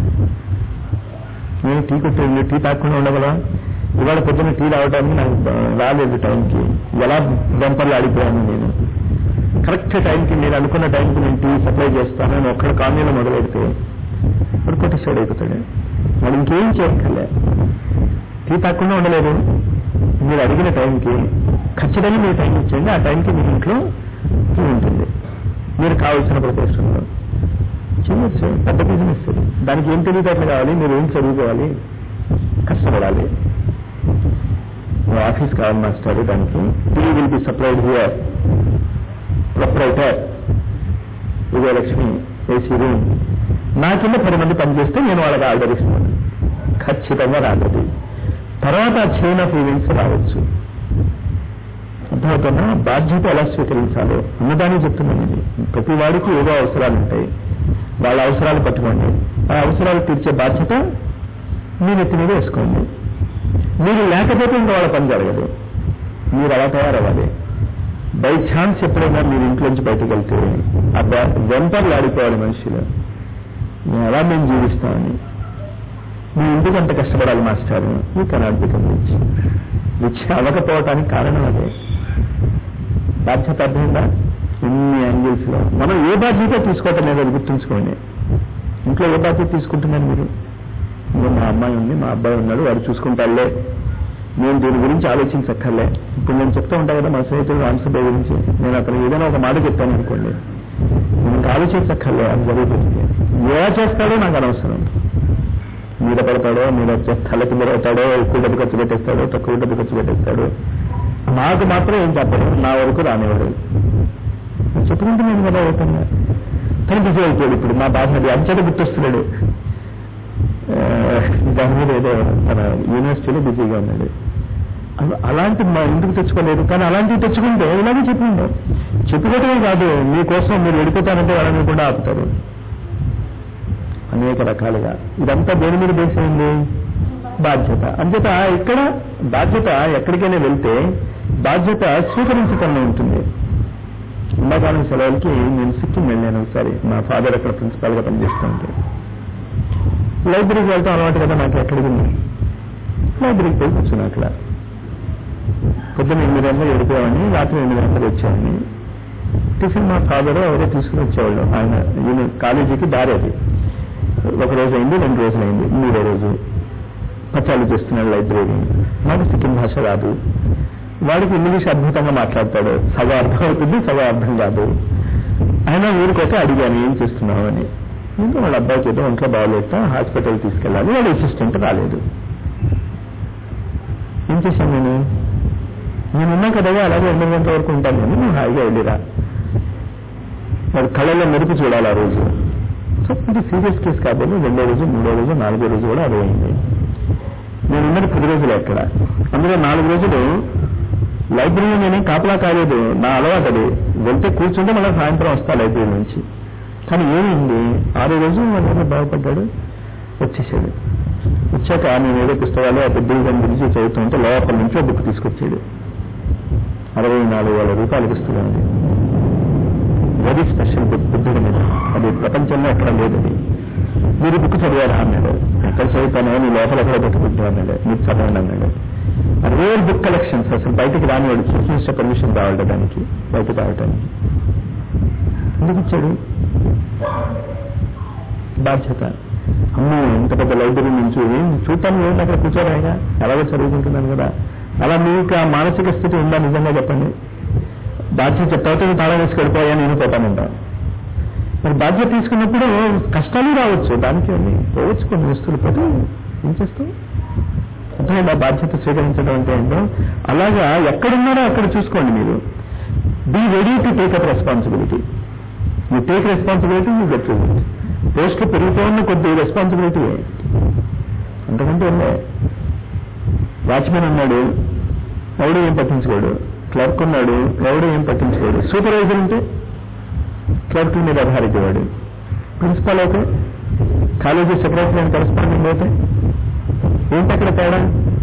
నేను టీ కొట్టే టీ తాకుండా ఉండగల ఇవాళ పొద్దున్న టీ రావడానికి నాకు రాలేదు టైంకి ఎలా బంపర్లు ఆడిపోయాను నేను కరెక్ట్ టైంకి నేను అనుకున్న టైంకి నేను టీ సప్లై చేస్తాను అని ఒక్కడ కాలనీలో మొదలెడితే ఇప్పుడు కొట్టేసాడు అయిపోతాడు వాడు ఇంకేం చేయక్కర్లే టీ తాకుండా ఉండలేదు మీరు అడిగిన టైంకి ఖచ్చితంగా మీరు టైం ఇచ్చేయండి ఆ టైంకి మీ ఇంట్లో టీ ఉంటుంది మీరు కావాల్సిన ప్రదేశంలో చేయొచ్చు పెద్ద బిజినెస్ దానికి ఏం తెలివితేటలు కావాలి మీరు ఏం చదువుకోవాలి కష్టపడాలి ఆఫీస్ కావాలి మాస్టర్ దానికి tea will be supplied here proprietor Vijayalakshmi AC room నా కింద పది మంది పనిచేస్తే నేను వాళ్ళకి ఆర్డర్ ఇస్తాను ఖచ్చితంగా రాలేదు తర్వాత చైన్ ఆఫ్ ఈవెంట్స్ రావచ్చు అర్థమవుతున్నా బాధ్యత ఎలా స్వీకరించాలో అన్నదాన్ని చెప్తున్నాను ఇది ప్రతి వాడికి ఏదో అవసరాలు ఉంటాయి వాళ్ళ అవసరాలు పట్టుకోండి ఆ అవసరాలు తీర్చే బాధ్యత మీ నెత్తి మీద వేసుకోండి మీరు లేకపోతే ఇంకా వాళ్ళ పని జరగదు మీరు అలా తయారవ్వాలి బై ఛాన్స్ ఎప్పుడైనా మీరు ఇంట్లోంచి బయటకు వెళ్తే ఆ వెంపర్లు ఆడిపోవాలి మనుషులు మేము ఎలా మేము జీవిస్తామని మీ ఇంటికి అంత కష్టపడాలి మాస్టర్ ఈ కెనాట్ బికమ్ రిచ్ రిచ్ అవ్వకపోవటానికి కారణం అదే బాధ్యత అర్థమైందా ఇన్ని యాంగిల్స్ లో మనం ఏ బాధ్యత తీసుకోవటం లేదో గుర్తుంచుకోండి ఇంట్లో ఏ బాధ్యత తీసుకుంటున్నారు మీరు ఇదిగో మా అమ్మాయి ఉంది మా అబ్బాయి ఉన్నాడు వాడు చూసుకుంటాడులే నేను దీని గురించి ఆలోచించక్కర్లే ఇప్పుడు నేను చెప్తా ఉంటాను కదా మా స్నేహితుడు రామసభ గురించి నేను అతను ఏదైనా ఒక మాట చెప్తాను అనుకోండి నేను ఇంకా ఆలోచించక్కర్లే అది జరుగుతుంది ఎలా చేస్తాడో నాకు అనవసరం మీద పడతాడో మీద తల కింద పడతాడో ఎక్కువ డబ్బు ఖర్చు పెట్టేస్తాడో తక్కువ డబ్బు ఖర్చు పెట్టేస్తాడు నాకు మాత్రం ఏం చెప్పడం నా వరకు రానివాడు చెప్పుకుంటున్నాను కదా ఓపెన్గా తను బిజీ అయిపోయాడు ఇప్పుడు మా బాధ అది అంచెట గుర్తొస్తున్నాడు ఆ, దాని మీద ఏదో తన యూనివర్సిటీలో బిజీగా ఉన్నాడు అల- అలాంటి మా ఎందుకు తెచ్చుకోలేదు కానీ అలాంటివి తెచ్చుకుంటే ఇలాగే చెప్పిండు చెప్పుకోవటమే కాదు మీకోసం మీరు వెళ్ళిపోతారంటే వాళ్ళని కూడా ఆపుతారు అనేక రకాలుగా ఇదంతా దేని మీద బేస్ అయింది బాధ్యత అంచేత ఇక్కడ బాధ్యత ఎక్కడికైనా వెళ్తే బాధ్యత స్వీకరించటంలో ఉంటుంది ఎండాకాలం సెలవులకి నేను సిక్కిం వెళ్ళాను ఒకసారి మా ఫాదర్ అక్కడ ప్రిన్సిపాల్ గా పనిచేస్తూ ఉంటే లైబ్రరీకి వెళ్తాం అలవాటు కదా నాకు ఎక్కడికి ఉంది లైబ్రరీకి పోయి కూర్చున్నా అక్కడ పొద్దున్న ఎనిమిది గంటలకు వెళ్ళిపోయామని రాత్రి ఎనిమిది గంటలకు వచ్చామని టిఫిన్ మా ఫాదర్ ఎవరో తీసుకుని వచ్చేవాళ్ళు ఆయన ఈయన కాలేజీకి దారి అది ఒక రోజు అయింది రెండు రోజులు అయింది మూడో రోజు పచ్చాలు చేస్తున్నాడు లైబ్రరీ నాకు సిక్కిం భాష రాదు వాడికి ఇంగ్లీష్ అద్భుతంగా మాట్లాడతాడు సగం అర్థం అవుతుంది సగం అర్థం కాదు ఆయన ఊరికొక అడిగాను ఏం చేస్తున్నావు అని ఇంకా వాళ్ళ అబ్బాయి చేత ఒంట్లో బాగోలేక హాస్పిటల్ తీసుకెళ్ళాలి వాళ్ళ అసిస్టెంట్ రాలేదు ఏం చేశాను నేను నేను ఉన్నా కదా అలాగే ఎనిమిది గంటల వరకు ఉంటాను నేను నువ్వు హాయిగా వెళ్ళిరా వాడు కళ్ళలో మెరుపు చూడాలి ఆ రోజు సో ఇది సీరియస్ కేసు కాబట్టి రెండో రోజు మూడో రోజు నాలుగో రోజు కూడా అదే అయింది నేను ఉన్నది పది రోజులు అక్కడ అందులో నాలుగు రోజులు లైబ్రరీ నేను కాపలా కాలేదు నా అలవాటు అది వెళ్తే కూర్చుంటే మళ్ళీ సాయంత్రం వస్తా లైబ్రరీ నుంచి కానీ ఏమైంది ఆరో రోజు వాడు బాగుపడ్డాడు వచ్చేసాడు వచ్చాక నేను ఏదో పుస్తకాలు ఆ పెద్దగా గురించి చదువుతుంటే లోపల నుంచి ఒక బుక్ తీసుకొచ్చాడు అరవై నాలుగు వేల రూపాయల పుస్తకం అది వెరీ స్పెషల్ బుక్ బుద్ధుడి మీద అది ప్రపంచంలో ఎక్కడ లేదు అది మీరు బుక్ చదివారా అన్నాడు ఎక్కడ చదువుతానో నీ లోపల ఎక్కడ పెట్టుకుంటా అన్నాడు మీరు చదవండి అన్నాడు రేర్ బుక్ కలెక్షన్స్ అసలు బయటకు రానివాడు చీఫ్ మినిస్టర్ పర్మిషన్ కావాలి దానికి బయటకు రావటానికి ఎందుకు ఇచ్చాడు బాధ్యత అమ్మో ఇంత పెద్ద లైబ్రరీ నుంచి చూడటానికి ఏంటి అక్కడ కూర్చోరాయిగా ఎలాగో చదువుకుంటున్నాను కదా అలా మీకు ఆ మానసిక స్థితి ఉందా నిజంగా చెప్పండి బాధ్యత చెప్తావుతే నువ్వు తాళం వేసి వెళ్ళిపోయా నేను పోతానంటా మరి బాధ్యత తీసుకున్నప్పుడు కష్టాలు రావచ్చు దానికి ఉంది పోవచ్చు కొన్ని వస్తువులు పోతే ఏం చేస్తాం అర్థమైందా బాధ్యత స్వీకరించడం అంటే ఏంటో అలాగా ఎక్కడున్నారో అక్కడ చూసుకోండి మీరు be ready to take up responsibility you take responsibility you get result పోస్టులు పెరుగుతూ ఉన్న కొద్ది రెస్పాన్సిబిలిటీ అంతకంటే ఉందే వాచ్మెన్ ఉన్నాడు ఎవడు ఏం పట్టించుకోడు క్లర్క్ ఉన్నాడు ఎవడు ఏం పట్టించుకోడు సూపర్వైజర్ ఉంటే క్లర్క్ మీద ఆధారితేవాడు ప్రిన్సిపాల్ అయితే కాలేజీ సెక్రటరీ అండ్ కరెస్పాండెంట్ అయితే ఏంటి అక్కడ తేడా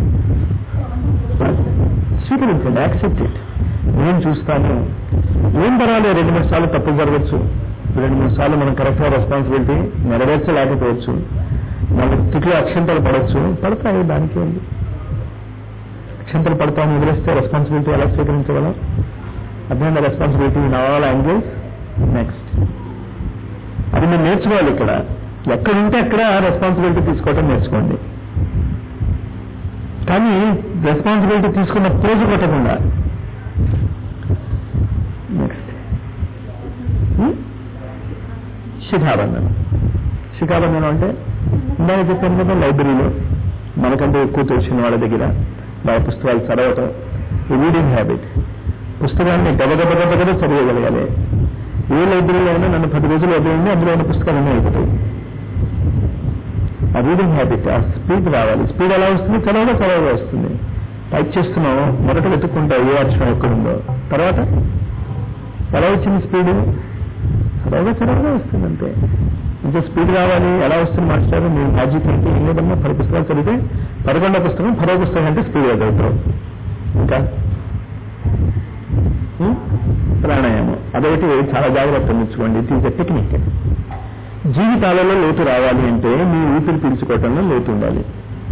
స్వీకరించండి యాక్సెప్ట్ ఇట్ నేను చూస్తాను ఏం పర్వాలేదు రెండు మూడు సార్లు తప్పు జరగచ్చు రెండు మూడు సార్లు మనం కరెక్ట్గా రెస్పాన్సిబిలిటీ నెరవేర్చలేకపోవచ్చు నాలుగు తిట్లు అక్షంతలు పడవచ్చు పడతాయి దానికి ఉంది అక్షంతలు పడతామని వదిలేస్తే రెస్పాన్సిబిలిటీ ఎలా స్వీకరించగలం అర్థమైన responsibility in all angles next అది మీరు నేర్చుకోవాలి ఇక్కడ ఎక్కడుంటే అక్కడ రెస్పాన్సిబిలిటీ తీసుకోవటం నేర్చుకోండి కానీ రెస్పాన్సిబిలిటీ తీసుకున్న పోజు కొట్టకుండా నెక్స్ట్ శిఖాబంధనం శిఖాబంధనం అంటే ఇందాక చెప్పాను కదా లైబ్రరీలో మనకంటే ఎక్కువ తెలిసిన వాళ్ళ దగ్గర వాళ్ళ పుస్తకాలు చదవటం రీడింగ్ హ్యాబిట్ పుస్తకాన్ని గబగబ గబగబ చదివేయగలగాలి ఏ లైబ్రరీలో అయినా నన్ను పది రోజులు వదిలింది అందులో ఉన్న పుస్తకాలన్నీ అయిపోతాయి ఆ రీడింగ్ హ్యాబిట్ ఆ స్పీడ్ రావాలి స్పీడ్ ఎలా వస్తుంది చదవగా చదవగా వస్తుంది టైప్ చేస్తున్నావు మొదట వెతుక్కుంటావు ఏ అక్షరం ఎక్కడుందో తర్వాత ఎలా వచ్చింది స్పీడ్ చదవగా చదవగా వస్తుంది అంతే ఇంకా స్పీడ్ రావాలి ఎలా వస్తుంది మాస్టర్ మీరు మ్యాజిక్ అంటే ఏం లేదమ్మా పది పుస్తకాలు చదివితే పదకొండో పుస్తకం పదో పుస్తకం అంటే స్పీడ్గా చదువుతావు ఇంకా ఉం? ప్రాణాయామం అదొకటి చాలా జాగ్రత్త ఉంచుకోండి ఇట్ ఈజ్ ఎ టెక్నిక్ జీవితాలలో లోతు రావాలి అంటే మీ ఊపిరి పీల్చుకోవటంలో లోతు ఉండాలి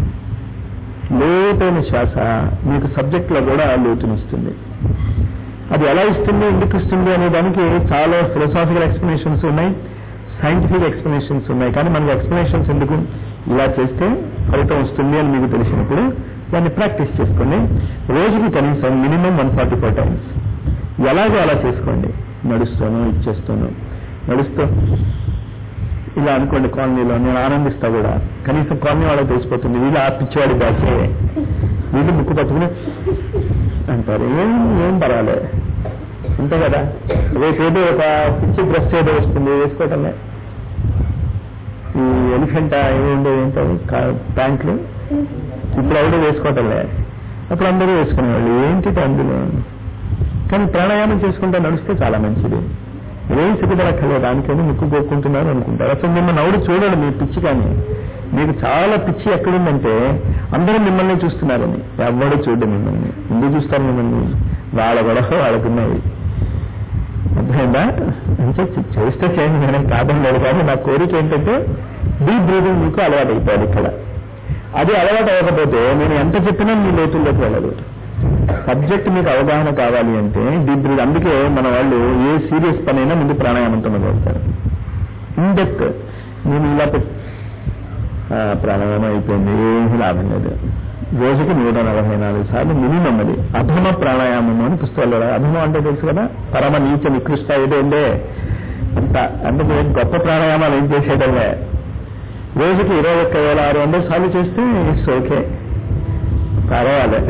లోతైన శ్వాస మీకు సబ్జెక్ట్లో కూడా లోతునిస్తుంది అది ఎలా ఇస్తుంది ఎందుకు ఇస్తుంది అనే దానికి చాలా ఫిలసాఫికల్ ఎక్స్ప్లెనేషన్స్ ఉన్నాయి సైంటిఫిక్ ఎక్స్ప్లెనేషన్స్ ఉన్నాయి కానీ మనకి ఎక్స్ప్లెనేషన్స్ ఎందుకు ఇలా చేస్తే ఫలితం వస్తుంది అని మీకు తెలిసినప్పుడు దాన్ని ప్రాక్టీస్ చేసుకోండి రోజుకి కనీసం minimum one forty four times ఎలాగో అలా చేసుకోండి నడుస్తాను ఇచ్చేస్తాను నడుస్తూ ఇలా అనుకోండి కాలనీలో నేను ఆనందిస్తా కూడా కనీసం కాలనీ వాళ్ళకి తెలిసిపోతుంది వీళ్ళు ఆ పిచ్చివాడి బ్యాచే వీళ్ళు ముక్కు పట్టుకుని అంటారు ఏం ఏం పర్వాలే అంతే కదా రేపు ఏదో ఒక పిచ్చి డ్రెస్ ఏదో వస్తుంది వేసుకోవటమే ఈ ఎలిఫెంట్ ఏమి ఉండేది ఏంటది కా- ప్యాంట్లు ఇప్పుడు ఎవరు వేసుకోవటంలే అప్పుడు అందరూ వేసుకునేవాళ్ళు ఏంటి అందులో కానీ ప్రాణాయామం చేసుకుంటే నడిస్తే చాలా మంచిది ఏం సిగ్గుపడక్కర్లేదు దానికని ముక్కు కోక్కుంటున్నారు అనుకుంటారు అసలు మిమ్మల్ని ఎవడు చూడడు మీ పిచ్చి కానీ మీకు చాలా పిచ్చి ఎక్కడుందంటే అందరూ మిమ్మల్ని చూస్తున్నారని ఎవడు చూడు మిమ్మల్ని ఎందుకు చూస్తారు మిమ్మల్ని వాళ్ళ గొడవ వాళ్ళకున్నవి అర్థమైందా అంటే చే- చేస్తే చేయండి నేనే కాదని లేదు కానీ నా కోరిక ఏంటంటే డీప్ బ్రీదింగ్ మీకు అలవాటు అయిపోయాలి ఇక్కడ అది అలవాటు అవ్వకపోతే నేను ఎంత చెప్పినా మీ లోతుల్లోకి వెళ్ళదు సబ్జెక్ట్ మీకు అవగాహన కావాలి అంటే డీప్ బ్రీద్ అందుకే మన వాళ్ళు ఏ సీరియస్ పనైనా ముందు ప్రాణాయామంతో మొదలెడతారు ఇన్ డెప్త్ నేను ఇలా పెట్- ఆ, ప్రాణాయామం అయిపోయింది ఏమీ లాభం లేదు రోజుకి నూట నలభై నాలుగు సార్లు మినిమం అది అధమ ప్రాణాయామం అని పుస్తకాలు అధమ అంటే తెలుసు కదా పరమ నీచ నికృష్ట ఏదో ఉండే అంత అందుకే గొప్ప ప్రాణాయామాలు ఏం చేసేయడమే రోజుకి ఇరవై ఒక్క వేల ఆరు వందల సార్లు చేస్తే ఇట్స్ ఓకే పర్వాలే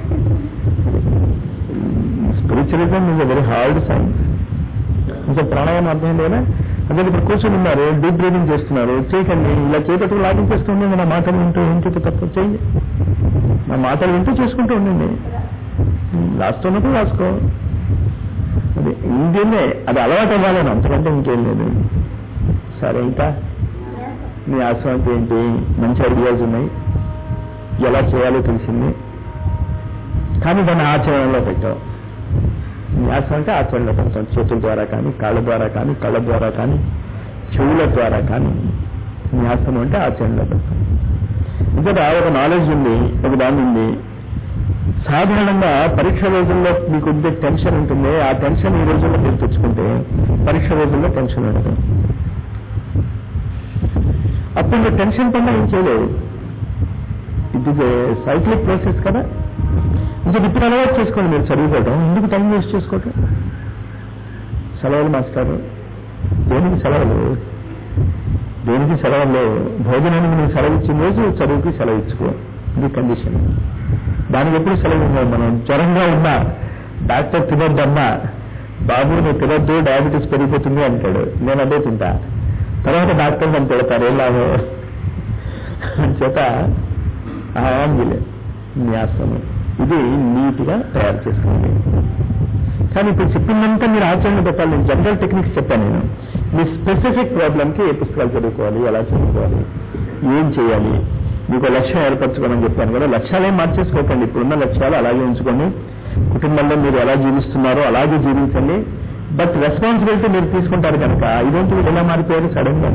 spiritualism is very hard science ఇంకా ప్రాణాయామం అర్థం లేదా అదే ఇప్పుడు కూర్చొని ఉన్నారు డీప్ బ్రీదింగ్ చేస్తున్నారు చేయకండి ఇలా చేపట్టు లాగించేస్తుంది నా మాటలు వింటూ ఏంటి తప్పు చేయండి నా మాటలు వింటూ చేసుకుంటూ ఉండండి లాస్ట్ ఉన్నప్పుడు రాసుకో అది ఇండియన్నే అది అలవాటు అవ్వాలని అంతకంటే ఇంకేం లేదు సరే ఇంకా మీ ఆశ్రమానికి ఏంటి మంచి ఐడియాస్ ఉన్నాయి ఎలా చేయాలో తెలిసింది కానీ దాన్ని ఆచరణలో పెట్టావు న్యాసం అంటే ఆచరణలో పెడతాం చేతుల ద్వారా కానీ కాళ్ళ ద్వారా కానీ కళ్ళ ద్వారా కానీ చెవుల ద్వారా కానీ న్యాసం అంటే ఆచరణలో పెడతాం ఇంకా ఒక నాలెడ్జ్ ఉంది ఒక దాని ఉంది సాధారణంగా పరీక్ష రోజుల్లో మీకు ఉండే టెన్షన్ ఉంటుంది ఆ టెన్షన్ ఈ రోజుల్లో మీరు తెచ్చుకుంటే పరీక్ష రోజుల్లో టెన్షన్ ఉండదు అప్పుడు మీరు టెన్షన్ పడినా ఏం చేయలేదు ఇట్ ఇస్ సైక్లిక్ ప్రాసెస్ కదా ఇంకా ఇప్పుడు అలవాటు చేసుకోండి మీరు చదువుకోవటం ఎందుకు టైం వేస్ట్ చేసుకోవటం సెలవులు మాస్టారు దేనికి సెలవులు దేనికి సెలవులు లేవు భోజనానికి నువ్వు సెలవు ఇచ్చిన రోజు చదువుకి సెలవు ఇచ్చుకో ఇది కండిషన్ దానికి ఎప్పుడు సెలవు ఇవ్వం మనం జ్వరంగా ఉన్నా డాక్టర్ తినొద్దన్నా బాబు నువ్వు తినొద్దు డయాబెటీస్ పెరిగిపోతుంది అంటాడు నేను అదే తింటా తర్వాత డాక్టర్ నన్ను తిడతారు ఏం లాభం చేత ఆయాంగిలే న్యాసము ఇది నీట్గా తయారు చేసుకోండి కానీ ఇప్పుడు చెప్పిందంతా మీరు ఆచరణ పెట్టాలి నేను జనరల్ టెక్నిక్స్ చెప్పాను నేను మీ స్పెసిఫిక్ ప్రాబ్లంకి ఏ పుస్తకాలు చదువుకోవాలి ఎలా చదువుకోవాలి ఏం చేయాలి మీకు లక్ష్యం ఏర్పరచుకోమని చెప్పాను కదా లక్ష్యాలు ఏం మార్చేసుకోకండి ఇప్పుడున్న లక్ష్యాలు అలాగే ఉంచుకోండి కుటుంబంలో మీరు ఎలా జీవిస్తున్నారో అలాగే జీవించండి బట్ రెస్పాన్సిబిలిటీ మీరు తీసుకుంటారు కనుక ఇదేంటి వీళ్ళు ఎలా మారిపోయారు సడన్ గా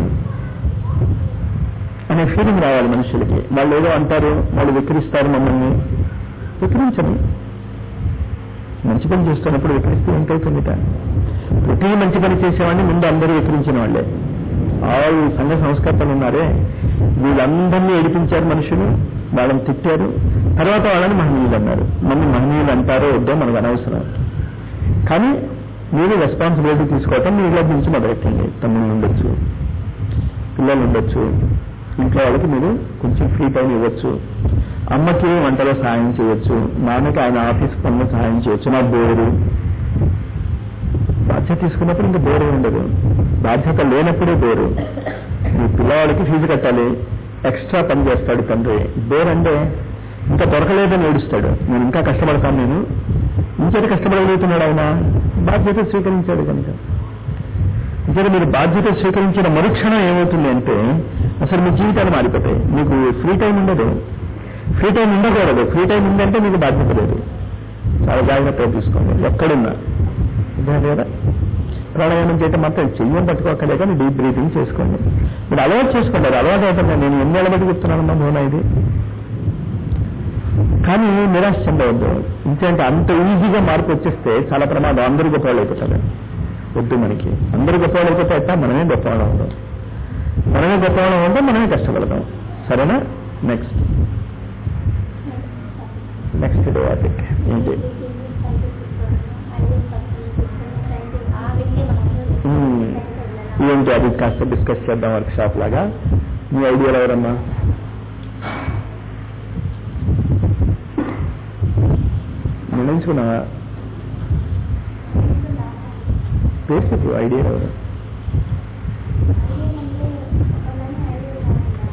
అనే ఫీలింగ్ రావాలి మనుషులకి వాళ్ళు ఏదో అంటారు వాళ్ళు విక్రిస్తారు మమ్మల్ని విక్రించండి మంచి పని చేస్తున్నప్పుడు విక్రిస్తే ఏంటవుతుందిట ప్రతి మంచి పని చేసేవాడిని ముందు అందరూ విక్రించిన వాళ్ళే ఆల్ సంఘ సంస్కర్తలు ఉన్నారే వీళ్ళందరినీ ఏడిపించారు మనుషులు వాళ్ళని తిట్టారు తర్వాత వాళ్ళని మహనీయులు అన్నారు మమ్మల్ని మహనీయులు అంటారో వద్దో మనకు అనవసరం కానీ మీరు రెస్పాన్సిబిలిటీ తీసుకోవటం మీ ఇళ్ళ నుంచి మొదలెట్టండి తమ్ముళ్ళు ఉండొచ్చు పిల్లలు ఉండొచ్చు ఇంట్లో వాళ్ళకి మీరు కొంచెం ఫ్రీ టైం ఇవ్వచ్చు అమ్మకి వంటలో సహాయం చేయొచ్చు నాన్నకి ఆయన ఆఫీస్ పనులు సహాయం చేయొచ్చు నా బోరు బాధ్యత తీసుకున్నప్పుడు ఇంకా బోరు ఉండదు బాధ్యత లేనప్పుడే బోరు మీ పిల్లవాడికి ఫీజు కట్టాలి ఎక్స్ట్రా పని చేస్తాడు తండ్రి బోర్ అంటే ఇంకా దొరకలేదని ఏడుస్తాడు నేను ఇంకా కష్టపడతాను నేను ఇంకేది కష్టపడగలుగుతున్నాడు ఆయన బాధ్యత స్వీకరించాడు కనుక ఇంకా మీరు బాధ్యత స్వీకరించిన మరుక్షణం ఏమవుతుంది అంటే అసలు మీ జీవితాలు మారిపోతాయి మీకు ఫ్రీ టైం ఉండదు ఫ్రీ టైం ఉండకూడదు ఫ్రీ టైం ఉందంటే మీకు బాధ్యత లేదు చాలా జాగ్రత్తగా తీసుకోండి ఎక్కడున్నా అర్థమైంది కదా ప్రాణాయామం చేయటం మాత్రం చెయ్యం పట్టుకోకలే కానీ డీప్ బ్రీతింగ్ చేసుకోండి మీరు అలవాటు చేసుకోండి అది అలవాటు అవుతుంది నేను ఎన్ని అలవాటు చెప్తున్నానమ్మా మోనా ఇది కానీ నిరాశ చెందవద్దు ఇంకేంటే అంత ఈజీగా మార్పు వచ్చేస్తే చాలా ప్రమాదం అందరూ గొప్పవాళ్ళు అయిపోతారు వద్దు మనకి అందరూ గొప్పవాళ్ళు అయిపోతే ఎట్టా మనమే గొప్పవాళ్ళం అవుతాం మనమే గొప్పవాళ్ళం ఉంటే మనమే కష్టపడతాం సరేనా నెక్స్ట్ నెక్స్ట్ టాపిక్ ఏంటి మ్మ్. ఏంటి అది కాస్త డిస్కస్ చేద్దాం వర్క్ షాప్ లాగా మీ ఐడియాలు ఎవరమ్మా నిర్ణయించుకున్నావా పేరు చెప్పు ఐడియా ఎవరు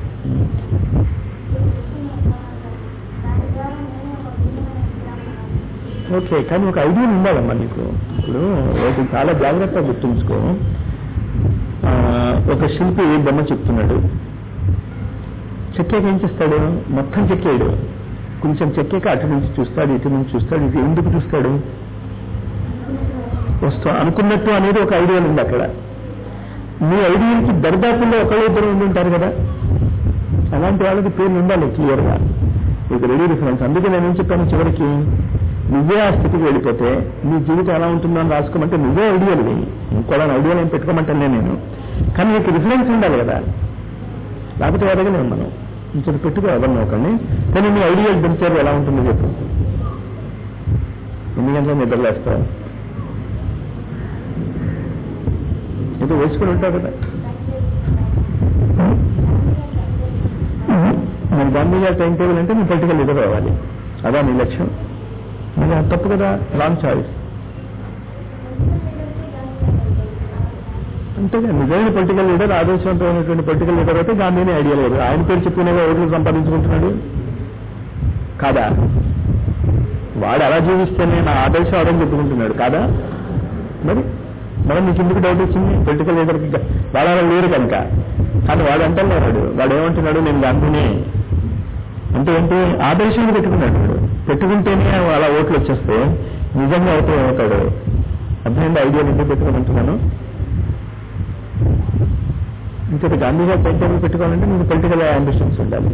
ఓకే కానీ ఒక ఐడియా ఉండాలమ్మా నీకు ఇప్పుడు ఒకటి చాలా జాగ్రత్తగా గుర్తుంచుకో ఆ, ఒక శిల్పి బొమ్మ చెప్తున్నాడు చెక్కాక ఏం చేస్తాడు మొత్తం చెక్కాడు కొంచెం చెక్కాక అటు నుంచి చూస్తాడు ఇటు నుంచి చూస్తాడు ఇది ఎందుకు చూస్తాడు వస్తూ అనుకున్నట్టు అనేది ఒక ఐడియా ఉంది అక్కడ మీ ఐడియాకి దరిదాపుల్లో ఒకళ్ళు ఇద్దరు ఉండి ఉంటారు కదా అలాంటి వాళ్ళకి పేర్లు ఉండాలి క్లియర్గా ఇది రెడీ రిఫరెన్స్ అందుకే నేను ఏం చెప్పాను చివరికి నువ్వే ఆ స్థితికి వెళ్ళిపోతే నీ జీవితం ఎలా ఉంటుందో అని రాసుకోమంటే నువ్వే ఐడియాలు వేయి ఇంకోళ్ళని ఐడియాలు ఏం పెట్టుకోమంటానే నేను కానీ నీకు రిఫరెన్స్ ఉండాలి కదా లేకపోతే ఎదగలేము మనం ఇంకొక పెట్టుకో ఎవరిని ఒకరిని కానీ నీ ఐడియల్ పెంచారు ఎలా ఉంటుందో చెప్పు ఎన్ని గంటల నిద్రలేస్తావు ఏదో వేసుకుని ఉంటావు కదా మరి గాంధీ గారి టైం టేబుల్ అంటే నీ పొలిటికల్ లీడర్ అవ్వాలి అదా నీ లక్ష్యం మరి అది తప్పు కదా రాంగ్ చాయిస్ అంతేగా నిజమైన పొలిటికల్ లీడర్ ఆదర్శవంతమైనటువంటి పొలిటికల్ లీడర్ అయితే గాంధీని ఐడియా లేదు ఆయన పేరు చెప్పుకునే ఓట్లు సంపాదించుకుంటున్నాడు కాదా వాడు అలా జీవిస్తేనే నా ఆదర్శం అవడం చెప్పుకుంటున్నాడు కాదా మరి మరి నీకు ఎందుకు డౌట్ వచ్చింది పొలిటికల్ లీడర్కి వాడు అలా లేరు కనుక కానీ వాడు అంటున్నాడు వాడు ఏమంటున్నాడు నేను గాంధీని అంటే ఏంటి ఆదర్శాన్ని పెట్టుకున్నాడు వాడు పెట్టుకుంటేనే అలా ఓట్లు వచ్చేస్తే నిజంగా అయితే ఏమవుతాడు అర్థమైంది ఐడియా ఎందుకు పెట్టుకోమంటున్నాను ఇంకొకటి గాంధీ గారు టైం పెట్టుకోవాలంటే మీకు పొలిటికల్ అంబిషన్స్ ఉండాలి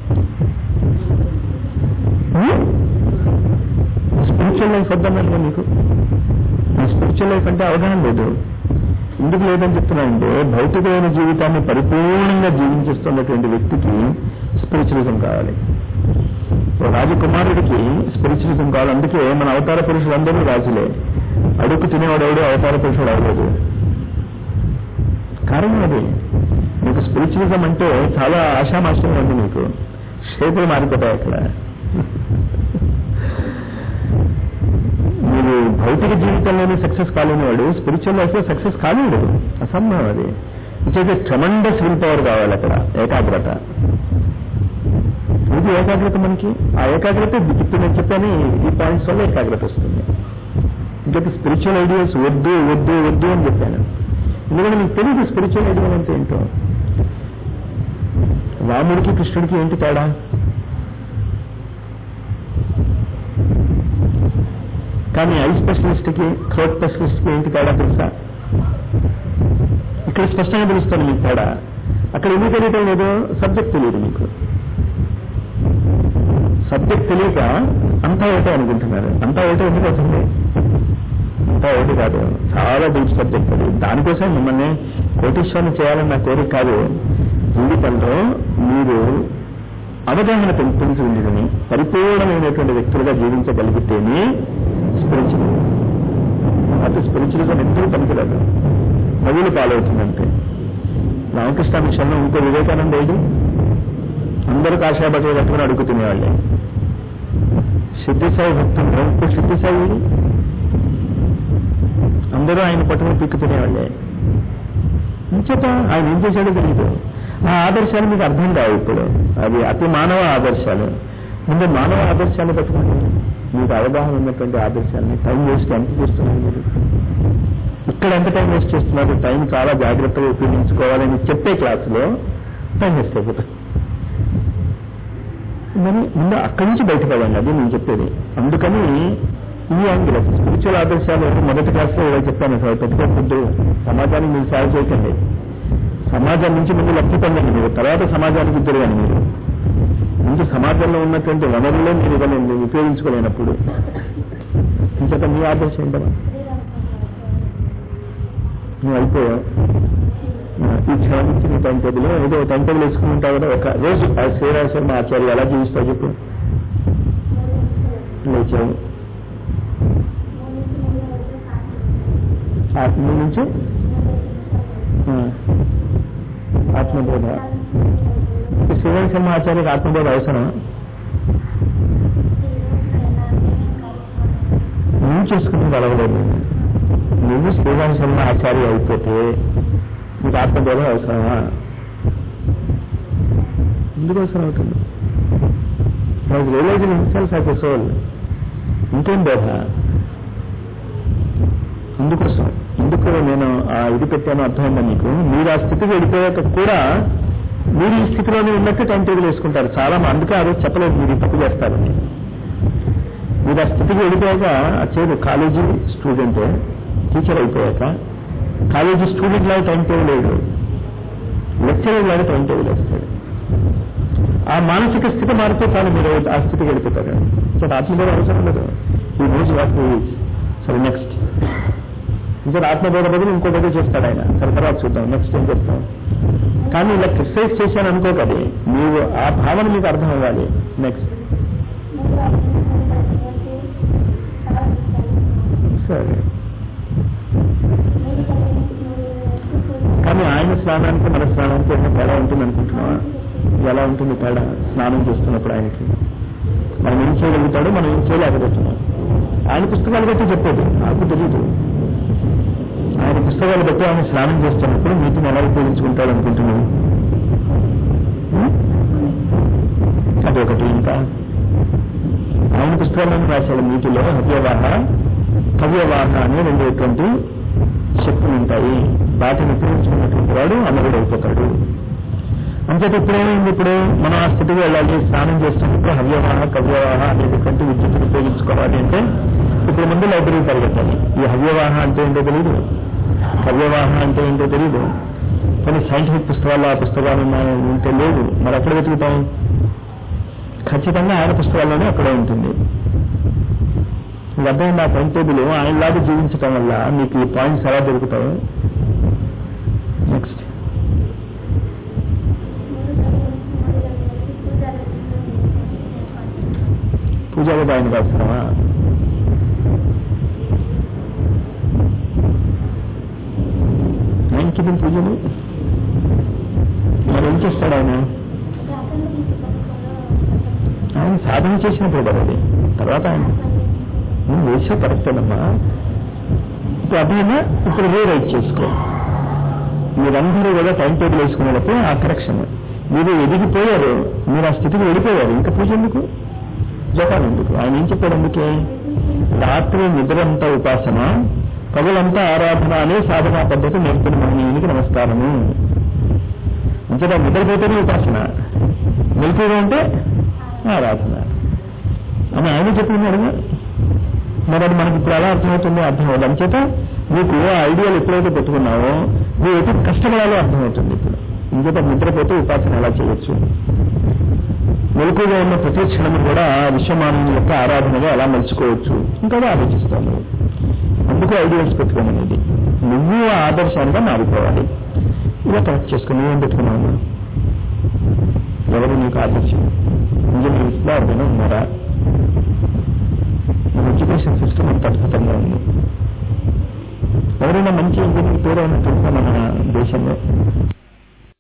స్పిరిచువల్ లైఫ్ వద్దన్నట్టు మీకు స్పిరిచువల్ లైఫ్ అంటే అవగాహన లేదు ఎందుకు లేదని చెప్తున్నానంటే భౌతికమైన జీవితాన్ని పరిపూర్ణంగా జీవించేస్తున్నటువంటి వ్యక్తికి స్పిరిచువలిజం కావాలి ఓ రాజకుమారుడికి స్పిరిచువలిజం కావాలి అందుకే మన అవతార పురుషులందరూ రాజులే అడుగు తినేవాడెవడు అవతార పురుషుడు అవ్వలేదు కారణం అది మీకు స్పిరిచువలిజం అంటే చాలా ఆశామాషంగా ఉంది మీకు షేపులు మారిపోతాయి అక్కడ మీరు భౌతిక జీవితంలోనే సక్సెస్ కాలేని వాడు స్పిరిచువల్ లైఫ్ లో సక్సెస్ కాలేడు అసంభవం అది ఇచ్చైతే ట్రమండస్ విల్ పవర్ కావాలి అక్కడ ఏకాగ్రత ఇది ఏకాగ్రత మనకి ఆ ఏకాగ్రత ఇప్పుడు నేను చెప్పాను ఈ పాయింట్స్ వల్ల ఏకాగ్రత వస్తుంది ఇంకైతే స్పిరిచువల్ ఐడియాస్ వద్దు వద్దు వద్దు అని చెప్పాను ఎందుకంటే మీకు తెలియదు స్పిరిచువల్ ఐడియా అంటే ఏంటో రాముడికి కృష్ణుడికి ఏంటి తేడా కానీ ఐ స్పెషలిస్ట్కి థ్రోట్ స్పెషలిస్ట్కి ఏంటి తేడా తెలుసా ఇక్కడ స్పష్టంగా తెలుస్తుంది మీకు తేడా అక్కడ ఎందుకు తెలియటం లేదు సబ్జెక్ట్ తెలియదు మీకు సబ్జెక్ట్ తెలియక అంతా ఒకటే అనుకుంటున్నారు అంతా ఒకటే ఎందుకు అవుతుంది అంతా ఒకటి కాదు చాలా డీప్ సబ్జెక్ట్ అది దానికోసం మిమ్మల్ని కోటీశ్వరం చేయాలని నా కోరిక కాదు జీవితంలో మీరు అవగాహన పెంచుకుని పరిపూర్ణమైనటువంటి వ్యక్తులుగా జీవించగలిగితేనే స్పిరిచువల్ అటు స్పిరిచువలిజం ఎందుకు పనికిరాదు నవ్వులు పాలవుతుందంటే రామకృష్ణ మిషన్లో ఇంకో వివేకానంద ఏది అందరూ కాషాయ బట్టలు కట్టుకుని అడుగు తినేవాళ్ళే సిద్ధిసాయి భక్తులు ఇంకో సిద్ధిసాయి ఏది? అందరూ ఆయన పట్టుకుని పిక్కు తినేవాళ్ళే ఇంచేత ఆయన ఏం చేశాడో తెలియదు ఆ ఆదర్శాలు మీకు అర్థం కావు ఇప్పుడు అవి అతి మానవ ఆదర్శాలు ముందు మానవ ఆదర్శాలు పెట్టుకోండి మీకు అవగాహన ఉన్నటువంటి ఆదర్శాలని టైం వేస్ట్ ఎంత చేస్తున్నారు మీరు ఇక్కడ ఎంత టైం వేస్ట్ చేస్తున్నారు టైం చాలా జాగ్రత్తగా ఉపయోగించుకోవాలని చెప్పే క్లాసులో టైం వేస్ట్ అయిపోతుంది మరి ముందు అక్కడి నుంచి బయటపడండి అది నేను చెప్పేది అందుకని ఈ యాంగిల్ స్పిరిచువల్ ఆదర్శాలు మొదటి క్లాస్లో ఇలా చెప్పాను సార్ పెట్టుకోవద్దు సమాజానికి మీరు సేవ చేయకండి సమాజం నుంచి ముందు లబ్ధి పొందండి మీరు తర్వాత సమాజానికి ఇద్దరు కానీ మీరు ముందు సమాజంలో ఉన్నటువంటి వనరులే మీరు ఇవ్వలేండి ఉపయోగించుకోలేనప్పుడు ఇంకొక మీ ఆదర్శం ఏంటమ్మా నువ్వు అయిపోయావు ఈ క్షణం నుంచి నీ టైం టేబుల్ ఏదో టైం టేబుల్ వేసుకుని ఉంటావు కదా ఒక రోజు ఆ శ్రీరామ శర్మ ఆచార్య ఎలా జీవిస్తావు చెప్పు లేచావు ఆత్మ నుంచి ఆ, ఆత్మబోధ శ్రీరామ శర్మ ఆచార్యకి ఆత్మబోధ అవసరం నువ్వు చేసుకుని కలవలేదు నువ్వు శ్రీరామ శర్మ ఆచార్య అయిపోతే నీకు ఆత్మబోధం అవసరమా ఎందుకు అవసరం అవుతుంది నాకు realising himself as a soul ఇంకేం బోధ అందుకోసం ఎందుకు నేను ఆ ఇది పెట్టాను అర్థమైందా మీకు మీరు ఆ స్థితికి వెళ్ళిపోయాక కూడా మీరు ఈ స్థితిలోనే ఉన్నట్టు టైం టేబుల్ వేసుకుంటారు చాలా మంది అందుకే ఆ రోజు చెప్పలేదు మీరు ఈ తప్పు చేస్తారని మీరు ఆ స్థితికి వెళ్ళిపోయాక ఆ చేయదు కాలేజీ స్టూడెంట్ టీచర్ అయిపోయాక కాలేజీ స్టూడెంట్ లాగా టైం టేబుల్ వేయడు లెక్చరర్ లాగా టైం టేబుల్ వేస్తాడు ఆ మానసిక స్థితి మారితే చాలు మీరు ఆ స్థితికి వెళ్ళిపోతారు సో ఆత్మబోధ అవసరం లేదు ఈ రోజు వాటి సరే నెక్స్ట్ ఇంకా ఆత్మబోధ బదులు ఇంకో దగ్గర చేస్తాడు ఆయన సరే తర్వాత చూద్దాం నెక్స్ట్ ఏం చెప్తాం కానీ ఇలా క్రిటిసైజ్ చేశాను అనుకోకది మీరు ఆ భావన మీకు అర్థం అవ్వాలి నెక్స్ట్ సరే కానీ ఆయన స్నానానికి మన స్నానానికి ఏమైనా తేడా ఉంటుంది అనుకుంటున్నావా ఎలా ఉంటుంది తేడా స్నానం చేస్తున్నప్పుడు ఆయనకి మనం ఏం చేయగలుగుతాడో మనం ఏం చేయలేకపోతున్నాం ఆయన పుస్తకాలు బట్టి చెప్పేది నాకు తెలియదు ఆయన పుస్తకాలు బట్టి ఆయన స్నానం చేస్తున్నప్పుడు నీటిని ఎలా ఉపయోగించుకుంటాడు అనుకుంటున్నాను అదొకటి ఇంకా ఆయన పుస్తకాలను రాశాడు నీటిలో హవ్యవాహ కవ్యవాహ అని రెండేటువంటి శక్తులు ఉంటాయి వాటిని ఉపయోగించుకున్నటువంటి వాడు అమరుడైపోతాడు అంచేత ఇప్పుడు ఏమైంది ఇప్పుడు మనం ఆ స్థితికి వెళ్ళాలి స్నానం చేస్తున్నప్పుడు హవ్యవాహ కవ్యవాహ అనేటువంటి విద్యుత్తును ఉపయోగించుకోవాలి అంటే ఇప్పుడు ముందు లైబ్రరీ పరిగెత్తాలి ఈ హవ్యవాహ అంటే ఏంటో తెలియదు కవ్యవాహ అంటే ఏంటో తెలియదు కొన్ని సైంటిఫిక్ పుస్తకాలు ఆ పుస్తకాలు ఉన్నాయి ఉంటే లేదు మరి ఎక్కడ వెతుకుతాం ఖచ్చితంగా ఆయన పుస్తకాల్లోనే అక్కడే ఉంటుంది అర్థమైంది ఆ టైం టేబుల్ ఆయనలాగా జీవించటం వల్ల మీకు ఈ పాయింట్స్ ఎలా దొరుకుతాయి నెక్స్ట్ పూజారి ఆయన రాస్తావా ఆయనకి ఇది పూజలు మరి ఏం చేస్తాడు ఆయన ఆయన సాధన చేసినప్పుడు కదా అది తర్వాత ఆయన నువ్వు వేసే కరెక్టేనమ్మా ఇప్పుడు అదేనా ఇప్పుడు రీరైట్ చేసుకో మీరందరూ కూడా టైం టేబుల్ వేసుకునేటప్పుడు ఆ కరెక్షన్ మీరు ఎదిగిపోయారు మీరు ఆ స్థితికి వెళ్ళిపోయారు ఇంకా పూజ ఎందుకు జపాన్ ఎందుకు ఆయన ఏం చెప్పాడు అందుకే రాత్రి నిద్రంతా ఉపాసన పగలంతా ఆరాధన అనే సాధనా పద్ధతి నేర్పిన మహనీయునికి నమస్కారము అంతేగా నిద్రపోతేనే ఉపాసన మెలకుగా ఉంటే ఆరాధన అని ఆయన చెప్తున్నాడు మరి అది మనకి ఇప్పుడు ఎలా అర్థమవుతుందో అర్థమవుతుంది అంచేత నీకు ఆ ఐడియాలు ఎప్పుడైతే పెట్టుకున్నావో నువ్వు ఎటు కష్టపడాలో అర్థమవుతుంది ఇప్పుడు ఇంకేత నిద్రపోతే ఉపాసన ఎలా చేయొచ్చు మెలకుగా ఉన్న ప్రతి క్షణం కూడా విశ్వమానవుని యొక్క ఆరాధనగా ఎలా మలుచుకోవచ్చు ఇంకా ఆలోచిస్తాను అందుకు ఐడియాస్ పెట్టుకోమనేది నువ్వు ఆ ఆదర్శాలుగా మారిపోవాలి ఇలా కరెక్ట్ చేసుకుని నువ్వేం పెట్టుకున్నావు ఎవరు నీకు ఆదర్శం ఇంజనీర్స్ లో ఎవరైనా ఉన్నారా మన ఎడ్యుకేషన్ సిస్టమ్ అంత అద్భుతంగా ఉంది ఎవరైనా మంచి ఇంజనీర్ పేరు అయినా తెలుసా మన దేశంలో